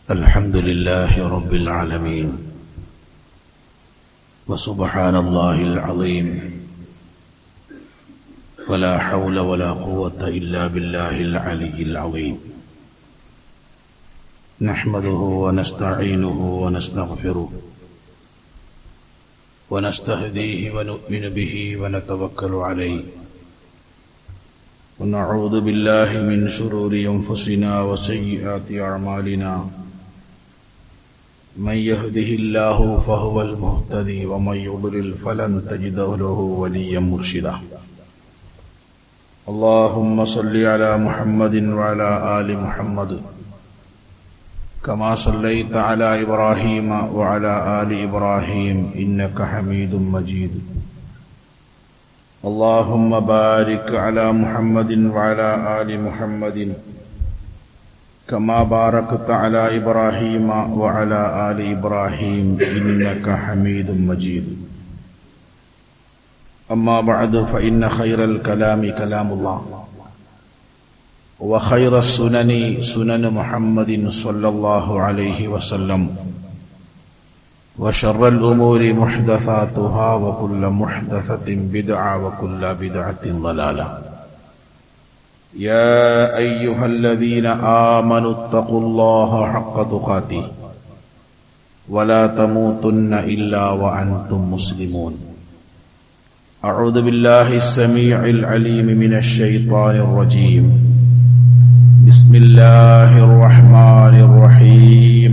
الحمد لله رب العالمين وسبحان الله العظيم ولا حول ولا قوة إلا بالله العلي العظيم نحمده ونستعينه ونستغفره ونستهديه ونؤمن به ونتوكل عليه ونعوذ بالله من شرور أنفسنا وسيئات أعمالنا من يهده الله فهو المهتدي ومن يضلل فلن تجد له وليا مرشدا اللهم صل على محمد وعلى آل محمد كما صليت على إبراهيم وعلى آل إبراهيم إنك حميد مجيد اللهم بارك على محمد وعلى آل محمد كما باركت على إبراهيم وعلى آل إبراهيم إنك حميد مجيد أما بعد فإن خير الكلام كلام الله وخير السنن سنن محمد صلى الله عليه وسلم وشر الأمور محدثاتها وكل محدثة بدعة وكل بدعة ضلالة يا أيها الذين آمنوا اتقوا الله حق تقاته ولا تموتن إلا وأنتم مسلمون أعوذ بالله السميع العليم من الشيطان الرجيم بسم الله الرحمن الرحيم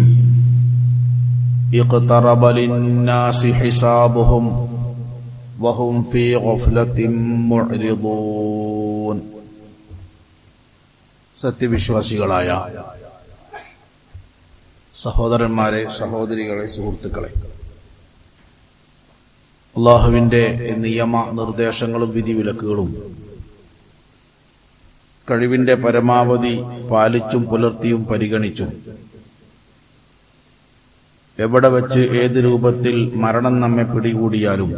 اقترب للناس حسابهم وهم في غفلة معرضون സത്യവിശ്വാസികളായ സഹോദരന്മാരെ സഹോദരികളെ സുഹൃത്തുക്കളെ അള്ളാഹുവിന്റെ നിയമ നിർദ്ദേശങ്ങളും വിധിവിലക്കുകളും കഴിവിന്റെ പരമാവധി പാലിച്ചും പുലർത്തിയും പരിഗണിച്ചും എവിടെ വെച്ച് ഏത് രൂപത്തിൽ മരണം നമ്മെ പിടികൂടിയാലും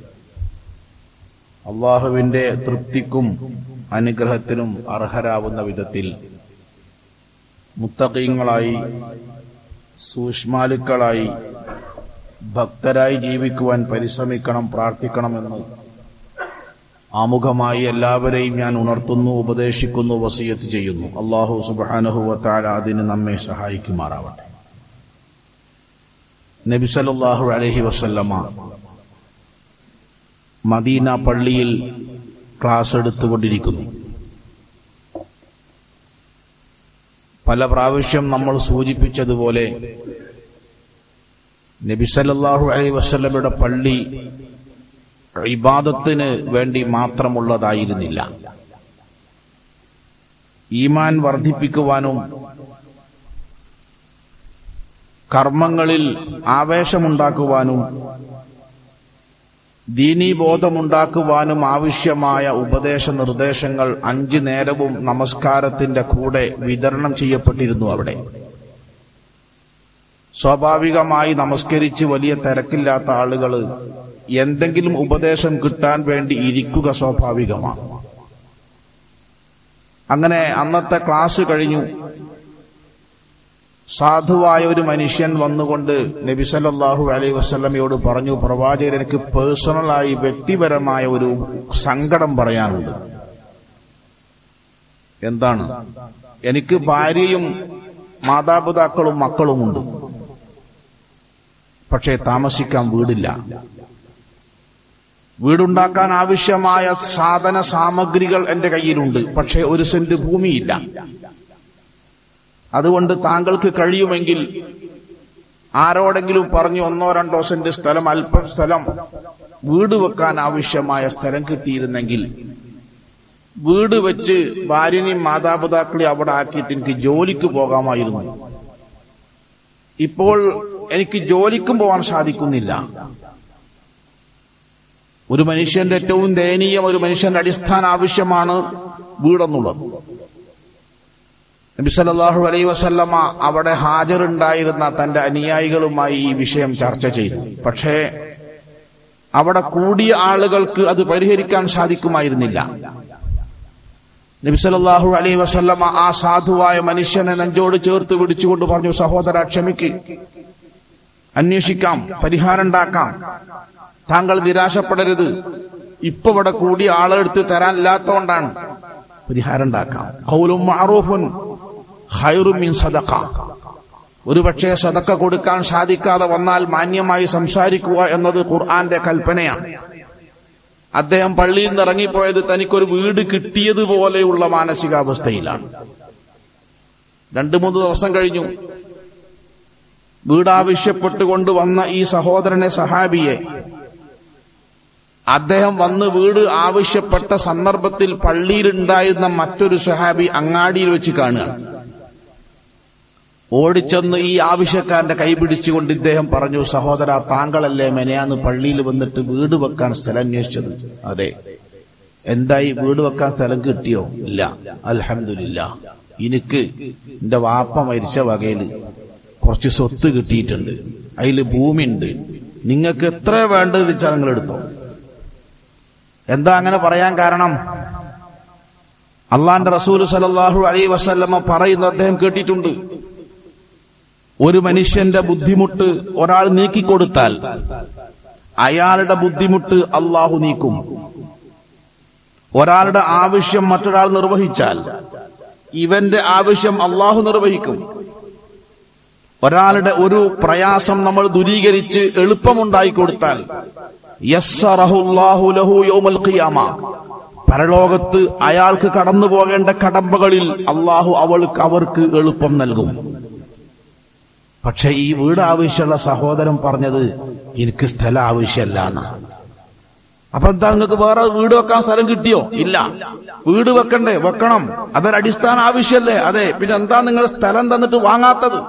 അള്ളാഹുവിന്റെ തൃപ്തിക്കും അനുഗ്രഹത്തിനും അർഹരാവുന്ന വിധത്തിൽ മുത്തകീങ്ങളായി സൂക്ഷ്മാലുക്കളായി ഭക്തരായി ജീവിക്കുവാൻ പരിശ്രമിക്കണം പ്രാർത്ഥിക്കണമെന്ന് ആമുഖമായി എല്ലാവരെയും ഞാൻ ഉണർത്തുന്നു ഉപദേശിക്കുന്നു വസീയത്ത് ചെയ്യുന്നു അള്ളാഹു സുബാനുഹുവത്താല അതിന് നമ്മെ സഹായിക്കുമാറാവട്ടെ നബിസലല്ലാഹു അലഹി വസല്ലമ്മ മദീന പള്ളിയിൽ ക്ലാസ് എടുത്തുകൊണ്ടിരിക്കുന്നു പല പ്രാവശ്യം നമ്മൾ സൂചിപ്പിച്ചതുപോലെ നബിസലല്ലാഹു അലൈഹി വസ്ല്ലമയുടെ പള്ളി ഇബാദത്തിന് വേണ്ടി മാത്രമുള്ളതായിരുന്നില്ല ഈമാൻ വർദ്ധിപ്പിക്കുവാനും കർമ്മങ്ങളിൽ ആവേശമുണ്ടാക്കുവാനും ദീനീബോധമുണ്ടാക്കുവാനും ആവശ്യമായ ഉപദേശ നിർദ്ദേശങ്ങൾ അഞ്ചു നേരവും നമസ്കാരത്തിന്റെ കൂടെ വിതരണം ചെയ്യപ്പെട്ടിരുന്നു അവിടെ സ്വാഭാവികമായി നമസ്കരിച്ച് വലിയ തിരക്കില്ലാത്ത ആളുകൾ എന്തെങ്കിലും ഉപദേശം കിട്ടാൻ വേണ്ടി ഇരിക്കുക സ്വാഭാവികമാണ് അങ്ങനെ അന്നത്തെ ക്ലാസ് കഴിഞ്ഞു സാധുവായ ഒരു മനുഷ്യൻ വന്നുകൊണ്ട് നബി സല്ലാഹു അലൈഹി വസ്ലമയോട് പറഞ്ഞു പ്രവാചകർ എനിക്ക് പേഴ്സണലായി വ്യക്തിപരമായ ഒരു സങ്കടം പറയാനുണ്ട് എന്താണ് എനിക്ക് ഭാര്യയും മാതാപിതാക്കളും മക്കളുമുണ്ട് പക്ഷേ താമസിക്കാൻ വീടില്ല വീടുണ്ടാക്കാൻ ആവശ്യമായ സാധന സാമഗ്രികൾ എന്റെ കയ്യിലുണ്ട് പക്ഷേ ഒരു സെന്റ് ഭൂമിയില്ല അതുകൊണ്ട് താങ്കൾക്ക് കഴിയുമെങ്കിൽ ആരോടെങ്കിലും പറഞ്ഞു ഒന്നോ രണ്ടോ സെന്റ് സ്ഥലം അല്പം സ്ഥലം വീട് വെക്കാൻ ആവശ്യമായ സ്ഥലം കിട്ടിയിരുന്നെങ്കിൽ വീട് വെച്ച് ഭാര്യനെയും മാതാപിതാക്കളെയും അവിടെ ആക്കിയിട്ട് എനിക്ക് ജോലിക്ക് പോകാമായിരുന്നു ഇപ്പോൾ എനിക്ക് ജോലിക്കും പോകാൻ സാധിക്കുന്നില്ല ഒരു മനുഷ്യന്റെ ഏറ്റവും ദയനീയം ഒരു മനുഷ്യന്റെ അടിസ്ഥാന ആവശ്യമാണ് വീടെന്നുള്ളത് നബി സല്ലല്ലാഹു അലൈഹി വസല്ലമ അവിടെ ഹാജരുണ്ടായിരുന്ന തന്റെ അനുയായികളുമായി ഈ വിഷയം ചർച്ച ചെയ്തു പക്ഷേ അവിടെ കൂടിയ ആളുകൾക്ക് അത് പരിഹരിക്കാൻ സാധിക്കുമായിരുന്നില്ല നബിസലല്ലാഹു അലൈ വസല്ലമ ആ സാധുവായ മനുഷ്യനെ നെഞ്ചോട് ചേർത്ത് പിടിച്ചുകൊണ്ട് പറഞ്ഞു സഹോദര ക്ഷമിക്ക് അന്വേഷിക്കാം പരിഹാരം ഉണ്ടാക്കാം താങ്കൾ നിരാശപ്പെടരുത് ഇപ്പൊ ഇവിടെ കൂടി ആളെടുത്ത് തരാനില്ലാത്തതുകൊണ്ടാണ് പരിഹാരം ഉണ്ടാക്കാം ഖൗലും മഅറൂഫുൻ ഖൈറും മിൻ സദഖ ഒരു പക്ഷേ സദക്ക കൊടുക്കാൻ സാധിക്കാതെ വന്നാൽ മാന്യമായി സംസാരിക്കുക എന്നത് ഖുർആന്റെ കൽപ്പനയാണ് അദ്ദേഹം പള്ളിയിൽ നിന്ന് ഇറങ്ങിപ്പോയത് തനിക്കൊരു വീട് കിട്ടിയതുപോലെയുള്ള മാനസികാവസ്ഥയിലാണ് രണ്ടു മൂന്ന് ദിവസം കഴിഞ്ഞു വീടാവശ്യപ്പെട്ടുകൊണ്ട് വന്ന ഈ സഹോദരനെ സഹാബിയെ അദ്ദേഹം വന്ന് വീട് ആവശ്യപ്പെട്ട സന്ദർഭത്തിൽ പള്ളിയിലുണ്ടായിരുന്ന മറ്റൊരു സഹാബി അങ്ങാടിയിൽ വെച്ച് കാണുകയാണ് ഓടിച്ചെന്ന് ഈ ആവശ്യക്കാരന്റെ കൈ പിടിച്ചുകൊണ്ട് ഇദ്ദേഹം പറഞ്ഞു സഹോദര താങ്കളല്ലേ മെനയാന്ന് പള്ളിയിൽ വന്നിട്ട് വീട് വെക്കാൻ സ്ഥലം അന്വേഷിച്ചത് അതെ എന്തായി വീട് വെക്കാൻ സ്ഥലം കിട്ടിയോ ഇല്ല അൽഹമില്ല എനിക്ക് എന്റെ വാപ്പ മരിച്ച വകയിൽ കുറച്ച് സ്വത്ത് കിട്ടിയിട്ടുണ്ട് അതിൽ ഭൂമിയുണ്ട് നിങ്ങൾക്ക് എത്ര വേണ്ടത് വെച്ചാൽ നിങ്ങൾ എടുത്തോ എന്താ അങ്ങനെ പറയാൻ കാരണം അള്ളാന്റെ റസൂൽ സലല്ലാഹു അലൈ വസല്ലമ്മ പറയുന്ന അദ്ദേഹം കേട്ടിട്ടുണ്ട് ഒരു മനുഷ്യന്റെ ബുദ്ധിമുട്ട് ഒരാൾ നീക്കിക്കൊടുത്താൽ അയാളുടെ ബുദ്ധിമുട്ട് അള്ളാഹു നീക്കും ഒരാളുടെ ആവശ്യം മറ്റൊരാൾ നിർവഹിച്ചാൽ ഇവന്റെ ആവശ്യം അള്ളാഹു നിർവഹിക്കും ഒരാളുടെ ഒരു പ്രയാസം നമ്മൾ ദൂരീകരിച്ച് എളുപ്പമുണ്ടായി കൊടുത്താൽ യസ്സറഹുല്ലാഹു ലഹു യൗമൽ ഖിയാമ പരലോകത്ത് അയാൾക്ക് കടന്നു പോകേണ്ട കടമ്പകളിൽ അള്ളാഹു അവൾക്ക് അവർക്ക് എളുപ്പം നൽകും പക്ഷെ ഈ വീട് ആവശ്യമുള്ള സഹോദരൻ പറഞ്ഞത് എനിക്ക് സ്ഥലം ആവശ്യമല്ല എന്നാണ് അപ്പൊ എന്താ നിങ്ങൾക്ക് വേറെ വീട് വെക്കാൻ സ്ഥലം കിട്ടിയോ ഇല്ല വീട് വെക്കണ്ടേ വെക്കണം അതൊരു അടിസ്ഥാന ആവശ്യമല്ലേ അതെ പിന്നെ എന്താ നിങ്ങൾ സ്ഥലം തന്നിട്ട് വാങ്ങാത്തത്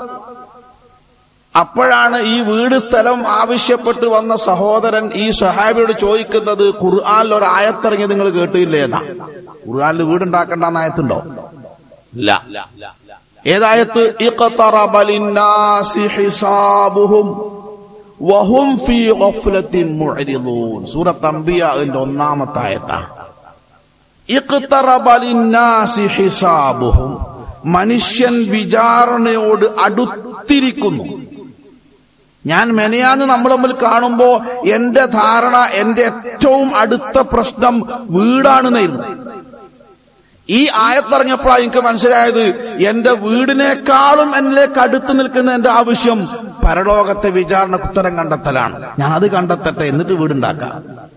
അപ്പോഴാണ് ഈ വീട് സ്ഥലം ആവശ്യപ്പെട്ട് വന്ന സഹോദരൻ ഈ സഹാബിയോട് ചോദിക്കുന്നത് ഖുർആാനിൽ ഒരു ആയത്തിറങ്ങി നിങ്ങൾ കേട്ടില്ലേ എന്നാ ഖുർആാനിൽ വീടുണ്ടാക്കേണ്ട ആയത്തുണ്ടോ ഇല്ല ഏതായത്ത് ഇഖ്തറബ ലിന്നാസി ഹിസാബുഹും വഹും ഫീ ഗഫ്ലത്തിൻ മുഅ്രിദൂൻ സൂറത്ത് അംബിയാന്റെ ഒന്നാമത്തെ ആയത്താണ് ഇഖ്തറബ ലിന്നാസി ഹിസാബുഹും മനുഷ്യൻ വിചാരണയോട് അടുത്തിരിക്കുന്നു ഞാൻ മെനയാന്ന് നമ്മൾ തമ്മിൽ കാണുമ്പോ എന്റെ ധാരണ എന്റെ ഏറ്റവും അടുത്ത പ്രശ്നം വീടാണെന്നായിരുന്നു ഈ ആയത്തിറങ്ങിയപ്പോഴാണ് എനിക്ക് മനസ്സിലായത് എന്റെ വീടിനേക്കാളും എന്നിലേക്ക് അടുത്ത് നിൽക്കുന്ന എന്റെ ആവശ്യം പരലോകത്തെ വിചാരണ ഉത്തരം കണ്ടെത്തലാണ് ഞാൻ അത് കണ്ടെത്തട്ടെ എന്നിട്ട് വീടുണ്ടാക്കാം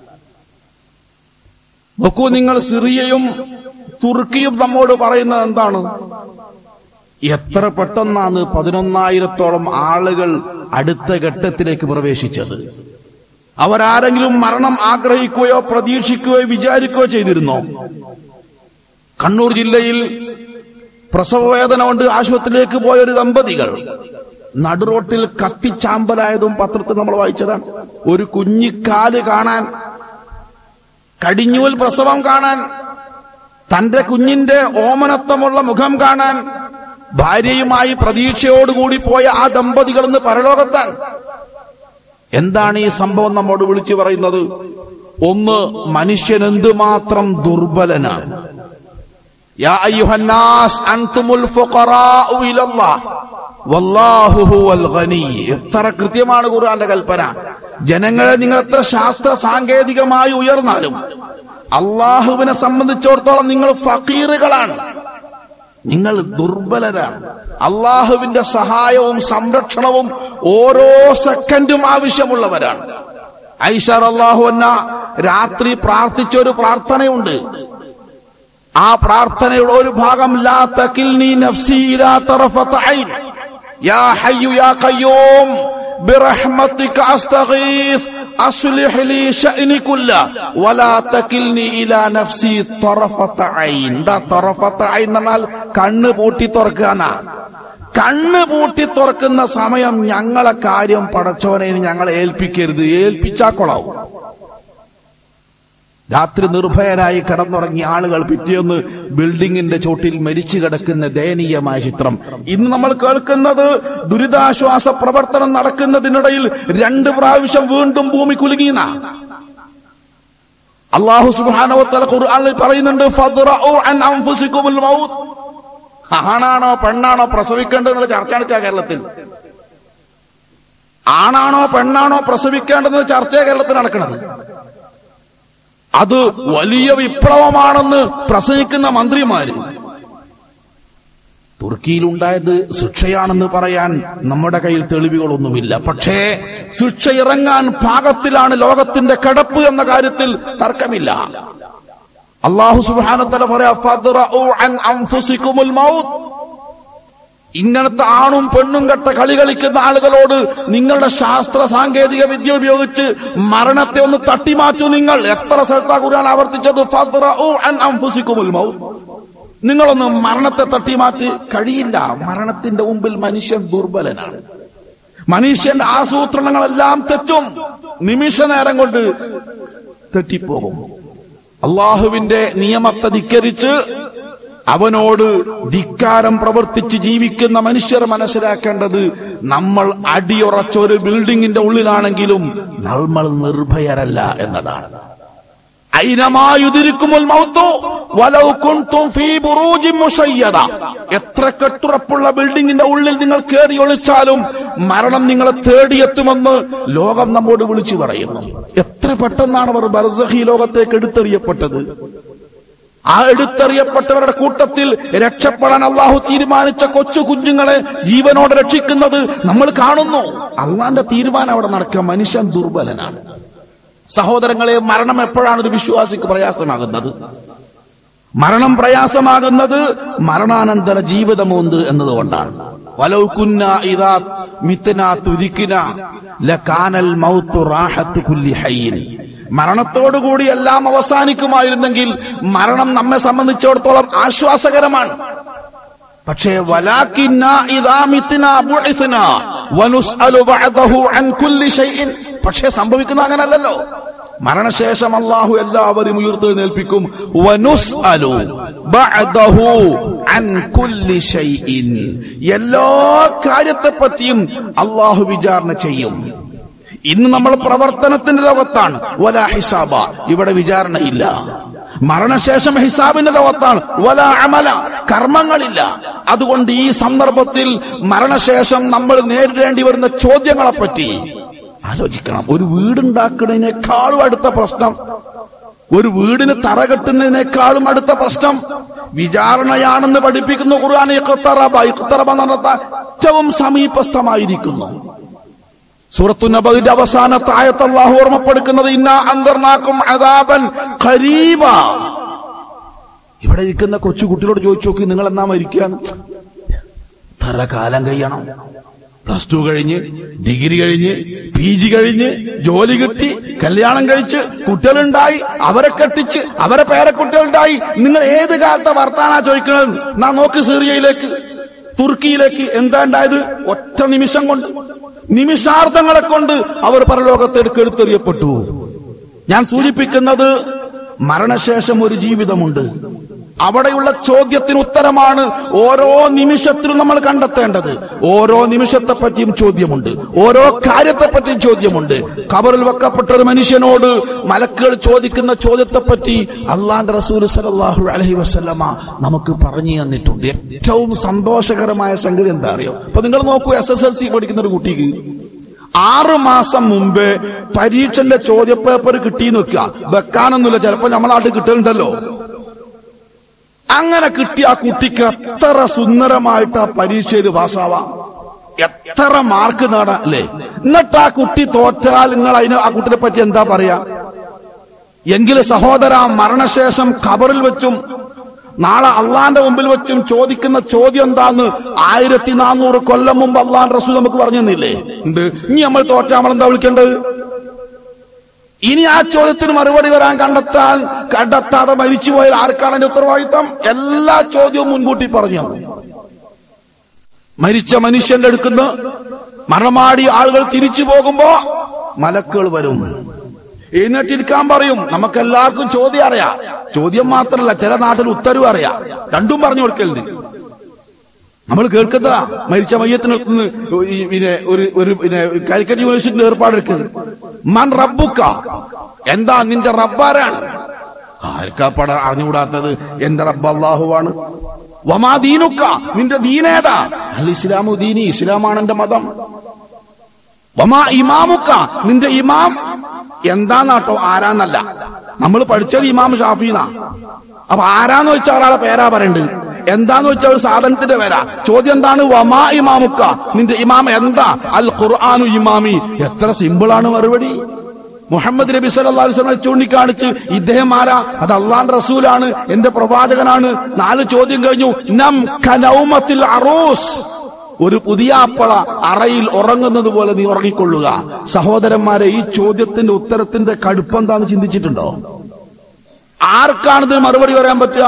നോക്കൂ നിങ്ങൾ സിറിയയും തുർക്കിയും നമ്മോട് പറയുന്നത് എന്താണ് എത്ര പെട്ടെന്നാണ് പതിനൊന്നായിരത്തോളം ആളുകൾ അടുത്ത ഘട്ടത്തിലേക്ക് പ്രവേശിച്ചത് അവരാരെങ്കിലും മരണം ആഗ്രഹിക്കുകയോ പ്രതീക്ഷിക്കുകയോ വിചാരിക്കുകയോ ചെയ്തിരുന്നോ കണ്ണൂർ ജില്ലയിൽ പ്രസവവേദന കൊണ്ട് ആശുപത്രിയിലേക്ക് പോയ ഒരു ദമ്പതികൾ നടുറോട്ടിൽ കത്തിച്ചാമ്പലായതും പത്രത്തിൽ നമ്മൾ വായിച്ചതാണ് ഒരു കുഞ്ഞിക്കാല് കാണാൻ കടിഞ്ഞൂൽ പ്രസവം കാണാൻ തന്റെ കുഞ്ഞിന്റെ ഓമനത്വമുള്ള മുഖം കാണാൻ ഭാര്യയുമായി പ്രതീക്ഷയോടുകൂടി പോയ ആ ദമ്പതികൾ ഇന്ന് പരലോകത്താണ് എന്താണ് ഈ സംഭവം നമ്മോട് വിളിച്ചു പറയുന്നത് ഒന്ന് മനുഷ്യൻ എന്തുമാത്രം ദുർബലനാണ് യാ അയ്യുഹന്നാസ് അൻതുമുൽ ഫുഖറാഉ ഇലല്ലാഹ് വല്ലാഹു ഹുവൽ ഗനി എത്ര കൃത്യമാണ് ഖുർആന്റെ കൽപ്പന ജനങ്ങളെ നിങ്ങൾ എത്ര ശാസ്ത്ര സാങ്കേതികമായി ഉയർന്നാലും അള്ളാഹുവിനെ സംബന്ധിച്ചിടത്തോളം നിങ്ങൾ ഫക്കീറുകളാണ് നിങ്ങൾ ദുർബലരാണ് അള്ളാഹുവിന്റെ സഹായവും സംരക്ഷണവും ഓരോ സെക്കൻഡും ആവശ്യമുള്ളവരാണ് ഐഷർ അള്ളാഹു എന്ന രാത്രി പ്രാർത്ഥിച്ച ഒരു പ്രാർത്ഥനയുണ്ട് ആ പ്രാർത്ഥനയുടെ ഒരു ഭാഗം ലാ തകിൽനി നഫ്സി ഇലാ തറഫത ഐൻ യാ ഹയ്യു യാ ഖയ്യൂം برحمتك استغيث اصلح لي شأني كله ولا تكلني الى نفسي طرفة عين دا طرفة عين എന്നാൽ കണ്ണ് പൂട്ടി തുറക്കാനാ കണ്ണ് പൂട്ടി തുറക്കുന്ന സമയം ഞങ്ങളെ കാര്യം പടച്ചോനെ ഇനി ഞങ്ങളെ ഏൽപ്പിക്കരുത് ഏൽപ്പിച്ചാക്കൊള്ളാവും രാത്രി നിർഭയരായി കിടന്നുറങ്ങിയ ആളുകൾ പിറ്റേന്ന് ബിൽഡിങ്ങിന്റെ ചോട്ടിൽ മരിച്ചു കിടക്കുന്ന ദയനീയമായ ചിത്രം ഇന്ന് നമ്മൾ കേൾക്കുന്നത് ദുരിതാശ്വാസ പ്രവർത്തനം നടക്കുന്നതിനിടയിൽ രണ്ട് പ്രാവശ്യം വീണ്ടും ഭൂമി കുലുങ്ങിന അള്ളാഹു സുബാനവത്തല ഖുർആനിൽ പറയുന്നുണ്ട് ഫദ്റഉ അൻ അൻഫുസിക്കുമുൽ മൗത്ത് ആണാണോ പെണ്ണാണോ പ്രസവിക്കേണ്ടതെന്നുള്ള ചർച്ച നടക്കുക കേരളത്തിൽ ആണാണോ പെണ്ണാണോ പ്രസവിക്കേണ്ടതെന്ന് ചർച്ച കേരളത്തിൽ നടക്കുന്നത് അത് വലിയ വിപ്ലവമാണെന്ന് പ്രസംഗിക്കുന്ന മന്ത്രിമാര് തുർക്കിയിലുണ്ടായത് ശിക്ഷയാണെന്ന് പറയാൻ നമ്മുടെ കയ്യിൽ തെളിവുകളൊന്നുമില്ല പക്ഷേ ശിക്ഷ ഇറങ്ങാൻ പാകത്തിലാണ് ലോകത്തിന്റെ കിടപ്പ് എന്ന കാര്യത്തിൽ തർക്കമില്ല അള്ളാഹു സുബാനത്തല പറയാ "ഫദ്റഉ അൻ അൻഫുസിക്കുമുൽ മൗത്ത് ഇങ്ങനത്തെ ആണും പെണ്ണും കെട്ട കളി കളിക്കുന്ന ആളുകളോട് നിങ്ങളുടെ ശാസ്ത്ര സാങ്കേതിക വിദ്യ ഉപയോഗിച്ച് മരണത്തെ ഒന്ന് തട്ടിമാറ്റൂ നിങ്ങൾ എത്ര സ്ഥലത്താ ഖുർആൻ ആവർത്തിച്ചത് ഫദ്റഉ അൻ അൻഫുസിക്കുമുൽ മൗത്ത് നിങ്ങളൊന്ന് മരണത്തെ തട്ടിമാറ്റി കഴിയില്ല മരണത്തിന്റെ മുമ്പിൽ മനുഷ്യൻ ദുർബലനാണ് മനുഷ്യന്റെ ആസൂത്രണങ്ങളെല്ലാം തെറ്റും നിമിഷ നേരം കൊണ്ട് തെറ്റിപ്പോകും അള്ളാഹുവിന്റെ നിയമത്തെ ധിക്കരിച്ച് അവനോട് ധിക്കാരം പ്രവർത്തിച്ച് ജീവിക്കുന്ന മനുഷ്യർ മനസ്സിലാക്കേണ്ടത് നമ്മൾ അടിയുറച്ച ഒരു ബിൽഡിങ്ങിന്റെ ഉള്ളിലാണെങ്കിലും നമ്മൾ നിർഭയരല്ല എന്നതാണ് ഐനമായുതിരിക്കുമുൽ മൗത്തു വലൗ കുൻതും ഫീ ബുറൂജിൻ മുശയ്യദ എത്ര കെട്ടുറപ്പുള്ള ബിൽഡിങ്ങിന്റെ ഉള്ളിൽ നിങ്ങൾ കയറി ഒളിച്ചാലും മരണം നിങ്ങളെ തേടിയെത്തുമെന്ന് ലോകം നമ്മോട് വിളിച്ചു പറയുന്നു എത്ര പെട്ടെന്നാണ് അവർ ബർസഹി ലോകത്തേക്ക് എടുത്തെറിയപ്പെട്ടത് ആ എടുത്തെറിയപ്പെട്ടവരുടെ കൂട്ടത്തിൽ രക്ഷപ്പെടാൻ അള്ളാഹു തീരുമാനിച്ച കൊച്ചു കുഞ്ഞുങ്ങളെ ജീവനോടെ രക്ഷിക്കുന്നത് നമ്മൾ കാണുന്നു അള്ളാന്റെ തീരുമാനം അവിടെ നടക്കുക മനുഷ്യൻ ദുർബലനാണ് സഹോദരങ്ങളെ മരണം എപ്പോഴാണ് ഒരു വിശ്വാസിക്ക് പ്രയാസമാകുന്നത് മരണം പ്രയാസമാകുന്നത് മരണാനന്തര ജീവിതമുണ്ട് എന്നതുകൊണ്ടാണ് വലൗ കുന്ന ഇതാ മിത്തന തുരിക്കിന ലകാനൽ മൗത്തു റാഹത്ത് കുല്ലി ഹയ്യിൻ മരണത്തോടുകൂടി എല്ലാം അവസാനിക്കുമായിരുന്നെങ്കിൽ മരണം നമ്മെ സംബന്ധിച്ചിടത്തോളം ആശ്വാസകരമാണ് പക്ഷേ വലാക്കിന്ന ഇദാ മിത്ന ബുഇസ്ന വനുസ്അലു ബഅദഹു അൻ കുല്ലി ഷൈഇൻ പക്ഷേ സംഭവിക്കുന്ന അങ്ങനല്ലല്ലോ മരണശേഷം അള്ളാഹു എല്ലാവരും ഉയർത്തെഴുന്നേൽപ്പിക്കും വനുസ്അലു ബഅദഹു അൻ കുല്ലി ഷൈഇൻ എല്ലാ കാര്യത്തെപ്പറ്റിയും അള്ളാഹു വിചാരണ ചെയ്യും ഇന്ന് നമ്മൾ പ്രവർത്തനത്തിന്റെ ലോകത്താണ് വല ഹിസാബ ഇവിടെ വിചാരണയില്ല മരണശേഷം ഹിസാബിന്റെ ലോകത്താണ് വല അമല കർമ്മങ്ങളില്ല അതുകൊണ്ട് ഈ സന്ദർഭത്തിൽ മരണശേഷം നമ്മൾ നേരിടേണ്ടി വരുന്ന ചോദ്യങ്ങളെപ്പറ്റി ആലോചിക്കണം ഒരു വീടുണ്ടാക്കുന്നതിനേക്കാളും അടുത്ത പ്രശ്നം ഒരു വീടിന് തറ കെട്ടുന്നതിനേക്കാളും അടുത്ത പ്രശ്നം വിചാരണയാണെന്ന് പഠിപ്പിക്കുന്ന ഖുർആൻ ഇഖ്തറബ ഇഖ്തറബ എന്ന് പറഞ്ഞാൽ ഏറ്റവും സമീപസ്ഥമായിരിക്കുന്നു സൂറത്തു നബിന്റെ അവസാനത്തെ ആയത്ത് അള്ളാഹു ഓർമ്മപ്പെടുക്കുന്നത് ഇന്ന അന്തർനാക്കും അദാബൻ ഖരീബ ഇവിടെ ഇരിക്കുന്ന കൊച്ചു കുട്ടികളോട് ചോദിച്ചു നോക്കി നിങ്ങൾ എന്നാ മരിക്കുകയാണ് ഇത്ര കാലം കഴിയണം പ്ലസ് ടു കഴിഞ്ഞ് ഡിഗ്രി കഴിഞ്ഞ് പി ജി കഴിഞ്ഞ് ജോലി കിട്ടി കല്യാണം കഴിച്ച് കുട്ടികളുണ്ടായി അവരെ കെട്ടിച്ച് അവരെ പേരക്കുട്ടികളുണ്ടായി നിങ്ങൾ ഏത് കാലത്തെ വർത്താനാ ചോദിക്കണത് നാ നോക്ക് സിറിയയിലേക്ക് തുർക്കിയിലേക്ക് എന്താ ഉണ്ടായത് ഒറ്റ നിമിഷം കൊണ്ട് നിമിഷാർത്ഥങ്ങളെ കൊണ്ട് അവർ പരലോകത്തേക്ക് എടുത്തെറിയപ്പെട്ടു ഞാൻ സൂചിപ്പിക്കുന്നത് മരണശേഷം ഒരു ജീവിതമുണ്ട് അവിടെയുള്ള ചോദ്യത്തിന് ഉത്തരമാണ് ഓരോ നിമിഷത്തിലും നമ്മൾ കണ്ടെത്തേണ്ടത് ഓരോ നിമിഷത്തെ പറ്റിയും ചോദ്യമുണ്ട് ഓരോ കാര്യത്തെ പറ്റിയും ചോദ്യമുണ്ട് ഖബറിൽ വെക്കപ്പെട്ട ഒരു മനുഷ്യനോട് മലക്കുകൾ ചോദിക്കുന്ന ചോദ്യത്തെപ്പറ്റി അള്ളാന്റെ റസൂൽ സലാഹു അലഹി വസ്ലമ നമുക്ക് പറഞ്ഞു തന്നിട്ടുണ്ട് ഏറ്റവും സന്തോഷകരമായ സംഗതി എന്താ അറിയോ അപ്പൊ നിങ്ങൾ നോക്കൂ എസ് എസ് എൽ സി പഠിക്കുന്ന ഒരു കുട്ടിക്ക് ആറ് മാസം മുമ്പേ പരീക്ഷന്റെ ചോദ്യപേപ്പർ കിട്ടി നിൽക്കുക വെക്കാനൊന്നുമില്ല ചിലപ്പോ നമ്മളെ നാട്ടിൽ കിട്ടലുണ്ടല്ലോ അങ്ങനെ കിട്ടിയ ആ കുട്ടിക്ക് എത്ര സുന്ദരമായിട്ട് ആ പരീക്ഷയിൽ പാസ്സാവാം എത്ര മാർക്ക് നേടാം അല്ലേ എന്നിട്ട് ആ കുട്ടി തോറ്റാൽ നിങ്ങൾ അതിന് ആ കുട്ടിനെ പറ്റി എന്താ പറയാ എങ്കിലും സഹോദര മരണശേഷം ഖബറിൽ വെച്ചും നാളെ അള്ളാന്റെ മുമ്പിൽ വെച്ചും ചോദിക്കുന്ന ചോദ്യം എന്താന്ന് ആയിരത്തി നാനൂറ് കൊല്ലം മുമ്പ് അള്ളാൻ റസൂൽ നമുക്ക് പറഞ്ഞു തന്നില്ലേ ഉണ്ട് ഇനി നമ്മൾ തോറ്റാ നമ്മൾ എന്താ വിളിക്കേണ്ടത് ഇനി ആ ചോദ്യത്തിന് മറുപടി വരാൻ കണ്ടെത്താൻ കണ്ടെത്താതെ മരിച്ചുപോയാൽ ആർക്കാണ് അതിന്റെ ഉത്തരവാദിത്തം എല്ലാ ചോദ്യവും മുൻകൂട്ടി പറഞ്ഞു മരിച്ച മനുഷ്യന്റെ അടുക്കുന്ന മരണമാടി ആളുകൾ തിരിച്ചു പോകുമ്പോ മലക്കുകൾ വരും എഴുന്നേറ്റിരിക്കാൻ പറയും നമുക്ക് എല്ലാവർക്കും ചോദ്യം അറിയാം ചോദ്യം മാത്രമല്ല ചില നാട്ടിൽ ഉത്തരവ് അറിയാം രണ്ടും പറഞ്ഞു കൊടുക്കലുണ്ട് നമ്മൾ കേൾക്കുന്നതാ മരിച്ച മയ്യത്തിന് ഈ പിന്നെ ഒരു ഒരു പിന്നെ കാലിക്കറ്റ് യൂണിവേഴ്സിറ്റിന്റെ ഏർപ്പാടെടുക്കുന്നത് മൻ റബ്ബുക്ക എന്താ നിന്റെ റബ്ബാരാണ് ആർക്കാ പട അറിഞ്ഞുകൂടാത്തത് എന്റെ റബ്ബ് അള്ളാഹുവാണ് വമാ ദീനുക്ക നിന്റെ ദീനേതാ അൽ ഇസ്ലാമു ദീനി ഇസ്ലാമാണ് എന്റെ മതം വമാ ഇമാമുക്ക നിന്റെ ഇമാം എന്താന്നാട്ടോ ആരാന്നല്ല നമ്മൾ പഠിച്ചത് ഇമാം ഷാഫീന്നാ അപ്പൊ ആരാന്ന് വെച്ചാൽ ഒരാളെ പേരാ പറയണ്ട് എന്താന്ന് വെച്ചാൽ ഒരു സാധനത്തിന്റെ പേരാ ചോദ്യം എന്താണ് വമാ ഇമാമുക്ക നിന്റെ ഇമാം എന്താ അൽ ഖുർആാനു ഇമാമി എത്ര സിമ്പിളാണ് മറുപടി മുഹമ്മദ് നബി സല്ലല്ലാഹു അലൈഹി വസല്ലം ചൂണ്ടിക്കാണിച്ച് ഇദ്ദേഹം ആരാ അത് അള്ളാന്റെ റസൂലാണ് എന്റെ പ്രവാചകനാണ് നാല് ചോദ്യം കഴിഞ്ഞു നം കനൗമത്തിൽ അറൂസ് ഒരു പുതിയ അപ്പള അറയിൽ ഉറങ്ങുന്നത് പോലെ നീ ഉറങ്ങിക്കൊള്ളുക സഹോദരന്മാരെ ഈ ചോദ്യത്തിന്റെ ഉത്തരത്തിന്റെ കടുപ്പം എന്താന്ന് ചിന്തിച്ചിട്ടുണ്ടോ ആർക്കാണ് ഇതിന് മറുപടി പറയാൻ പറ്റുക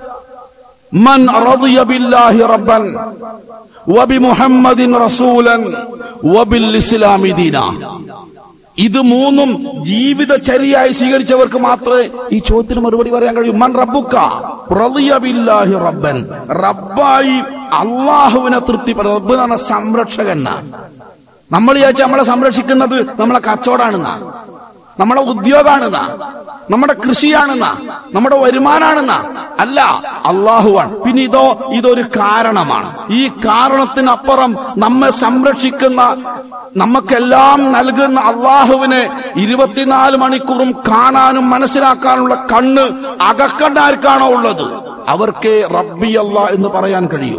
മൻ റളിയ ബില്ലാഹി റബ്ബൻ വബിമുഹമ്മദിൻ റസൂലൻ വബിൽ ഇസ്ലാമി ദീന ഇത് മൂന്നും ജീവിതചര്യയായി സ്വീകരിച്ചവർക്ക് മാത്രമേ ഈ ചോദ്യത്തിന് മറുപടി പറയാൻ കഴിയൂ മൻ റബ്ബുക്ക റളിയ ബില്ലാഹി റബ്ബൻ റബ്ബായി അള്ളാഹുവിനെ തൃപ്തി റബ്ബ് എന്ന് പറഞ്ഞ സംരക്ഷകനാ നമ്മൾ വിചാരിച്ച നമ്മളെ സംരക്ഷിക്കുന്നത് നമ്മളെ കച്ചവടാണെന്നാ നമ്മുടെ ഉദ്യോഗാണെന്നാ നമ്മുടെ കൃഷിയാണെന്നാ നമ്മുടെ വരുമാനാണെന്നാ അല്ല അള്ളാഹുവാണ് പിന്നെ ഇതോ ഇതൊരു കാരണമാണ് ഈ കാരണത്തിനപ്പുറം നമ്മെ സംരക്ഷിക്കുന്ന നമുക്കെല്ലാം നൽകുന്ന അള്ളാഹുവിനെ ഇരുപത്തിനാല് മണിക്കൂറും കാണാനും മനസ്സിലാക്കാനുള്ള കണ്ണ് അകക്കണ്ടാർക്കാണോ ഉള്ളത് അവർക്ക് റബ്ബി അല്ല എന്ന് പറയാൻ കഴിയൂ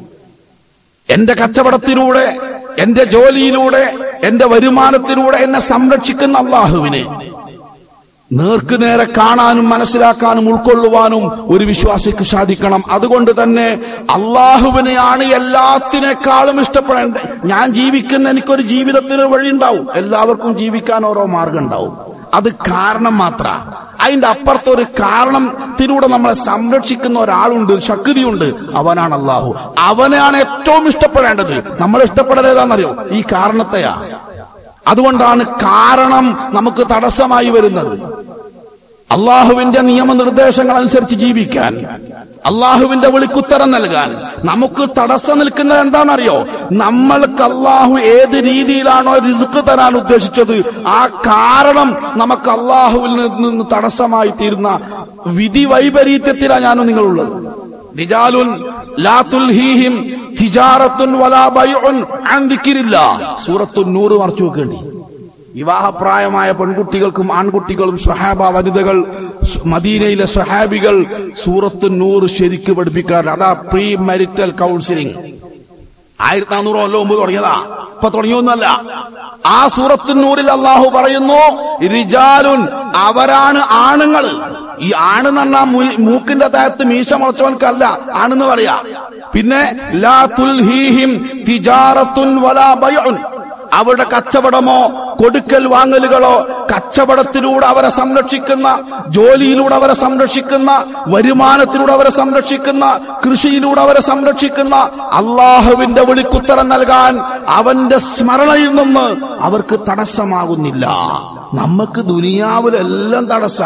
എന്റെ കച്ചവടത്തിലൂടെ എന്റെ ജോലിയിലൂടെ എന്റെ വരുമാനത്തിലൂടെ എന്നെ സംരക്ഷിക്കുന്ന അള്ളാഹുവിനെ നേർക്ക് നേരെ കാണാനും മനസ്സിലാക്കാനും ഉൾക്കൊള്ളുവാനും ഒരു വിശ്വാസിക്ക് സാധിക്കണം അതുകൊണ്ട് തന്നെ അള്ളാഹുവിനെയാണ് എല്ലാത്തിനേക്കാളും ഇഷ്ടപ്പെടേണ്ടത് ഞാൻ ജീവിക്കുന്ന എനിക്കൊരു ജീവിതത്തിന് വഴിയുണ്ടാവും എല്ലാവർക്കും ജീവിക്കാൻ ഓരോ മാർഗം ഉണ്ടാവും അത് കാരണം മാത്ര അതിന്റെ അപ്പുറത്ത് ഒരു കാരണത്തിലൂടെ നമ്മളെ സംരക്ഷിക്കുന്ന ഒരാളുണ്ട് ശക്തിയുണ്ട് അവനാണ് അള്ളാഹു അവനെയാണ് ഏറ്റവും ഇഷ്ടപ്പെടേണ്ടത് നമ്മൾ ഇഷ്ടപ്പെടലേതാണെന്നറിയോ ഈ കാരണത്തെയാ അതുകൊണ്ടാണ് കാരണം നമുക്ക് തടസ്സമായി വരുന്നത് അള്ളാഹുവിന്റെ നിയമനിർദ്ദേശങ്ങൾ അനുസരിച്ച് ജീവിക്കാൻ അള്ളാഹുവിന്റെ വിളിക്കുത്തരം നൽകാൻ നമുക്ക് തടസ്സം നിൽക്കുന്നത് എന്താണെന്നറിയോ നമ്മൾക്ക് അള്ളാഹു ഏത് രീതിയിലാണോ റിസ്ക് തരാൻ ഉദ്ദേശിച്ചത് ആ കാരണം നമുക്ക് അള്ളാഹുവിൽ നിന്ന് തടസ്സമായി തീരുന്ന വിധി വൈപരീത്യത്തിലാണ് ഞാനും നിങ്ങളുള്ളത് റിജാലുൻ ലാ തുൽഹീഹിം തിജാറത്തുൻ വലാ ബൈഉൻ അൻ ദിക്രില്ലാഹ് സൂറത്തുൻ നൂറ് മറച്ചു വെക്കേണ്ടി വിവാഹപ്രായമായ പെൺകുട്ടികൾക്കും ആൺകുട്ടികളും സ്വഹാബ വനിതകൾ സ് മദീനയിലെ സ്വഹാബികൾ സൂറത്ത് നൂറ് ശരിക്ക് പഠിപ്പിക്കാറുണ്ട് അതാ പ്രീ മാരിറ്റൽ കൗൺസിലിംഗ് ആയിരത്തി നാനൂറ് കൊല്ലം മുമ്പ് തുടങ്ങിയതാ ഇപ്പൊ തുടങ്ങിയൊന്നല്ല ആ സൂറത്ത് നൂറിൽ അള്ളാഹു പറയുന്നു റിജാലുൻ അവരാണ് ആണുങ്ങൾ ഈ ആണെന്ന് പറഞ്ഞാൽ മൂ- മൂക്കിന്റെ താഴത്ത് മീശ മുളച്ചവൻക്കല്ല ആണെന്ന് പറയാ പിന്നെ ലാ തുൽഹീഹിം തിജാറത്തുൻ വലാ ബൈഉൻ അവരുടെ കച്ചവടമോ കൊടുക്കൽ വാങ്ങലുകളോ കച്ചവടത്തിലൂടെ അവരെ സംരക്ഷിക്കുന്ന ജോലിയിലൂടെ അവരെ സംരക്ഷിക്കുന്ന വരുമാനത്തിലൂടെ അവരെ സംരക്ഷിക്കുന്ന കൃഷിയിലൂടെ അവരെ സംരക്ഷിക്കുന്ന അള്ളാഹുവിന്റെ വിളിക്കുത്തരം നൽകാൻ അവന്റെ സ്മരണയിൽ നിന്ന് അവർക്ക് തടസ്സമാകുന്നില്ല നമുക്ക് ദുനിയാവിലെല്ലാം തടസ്സ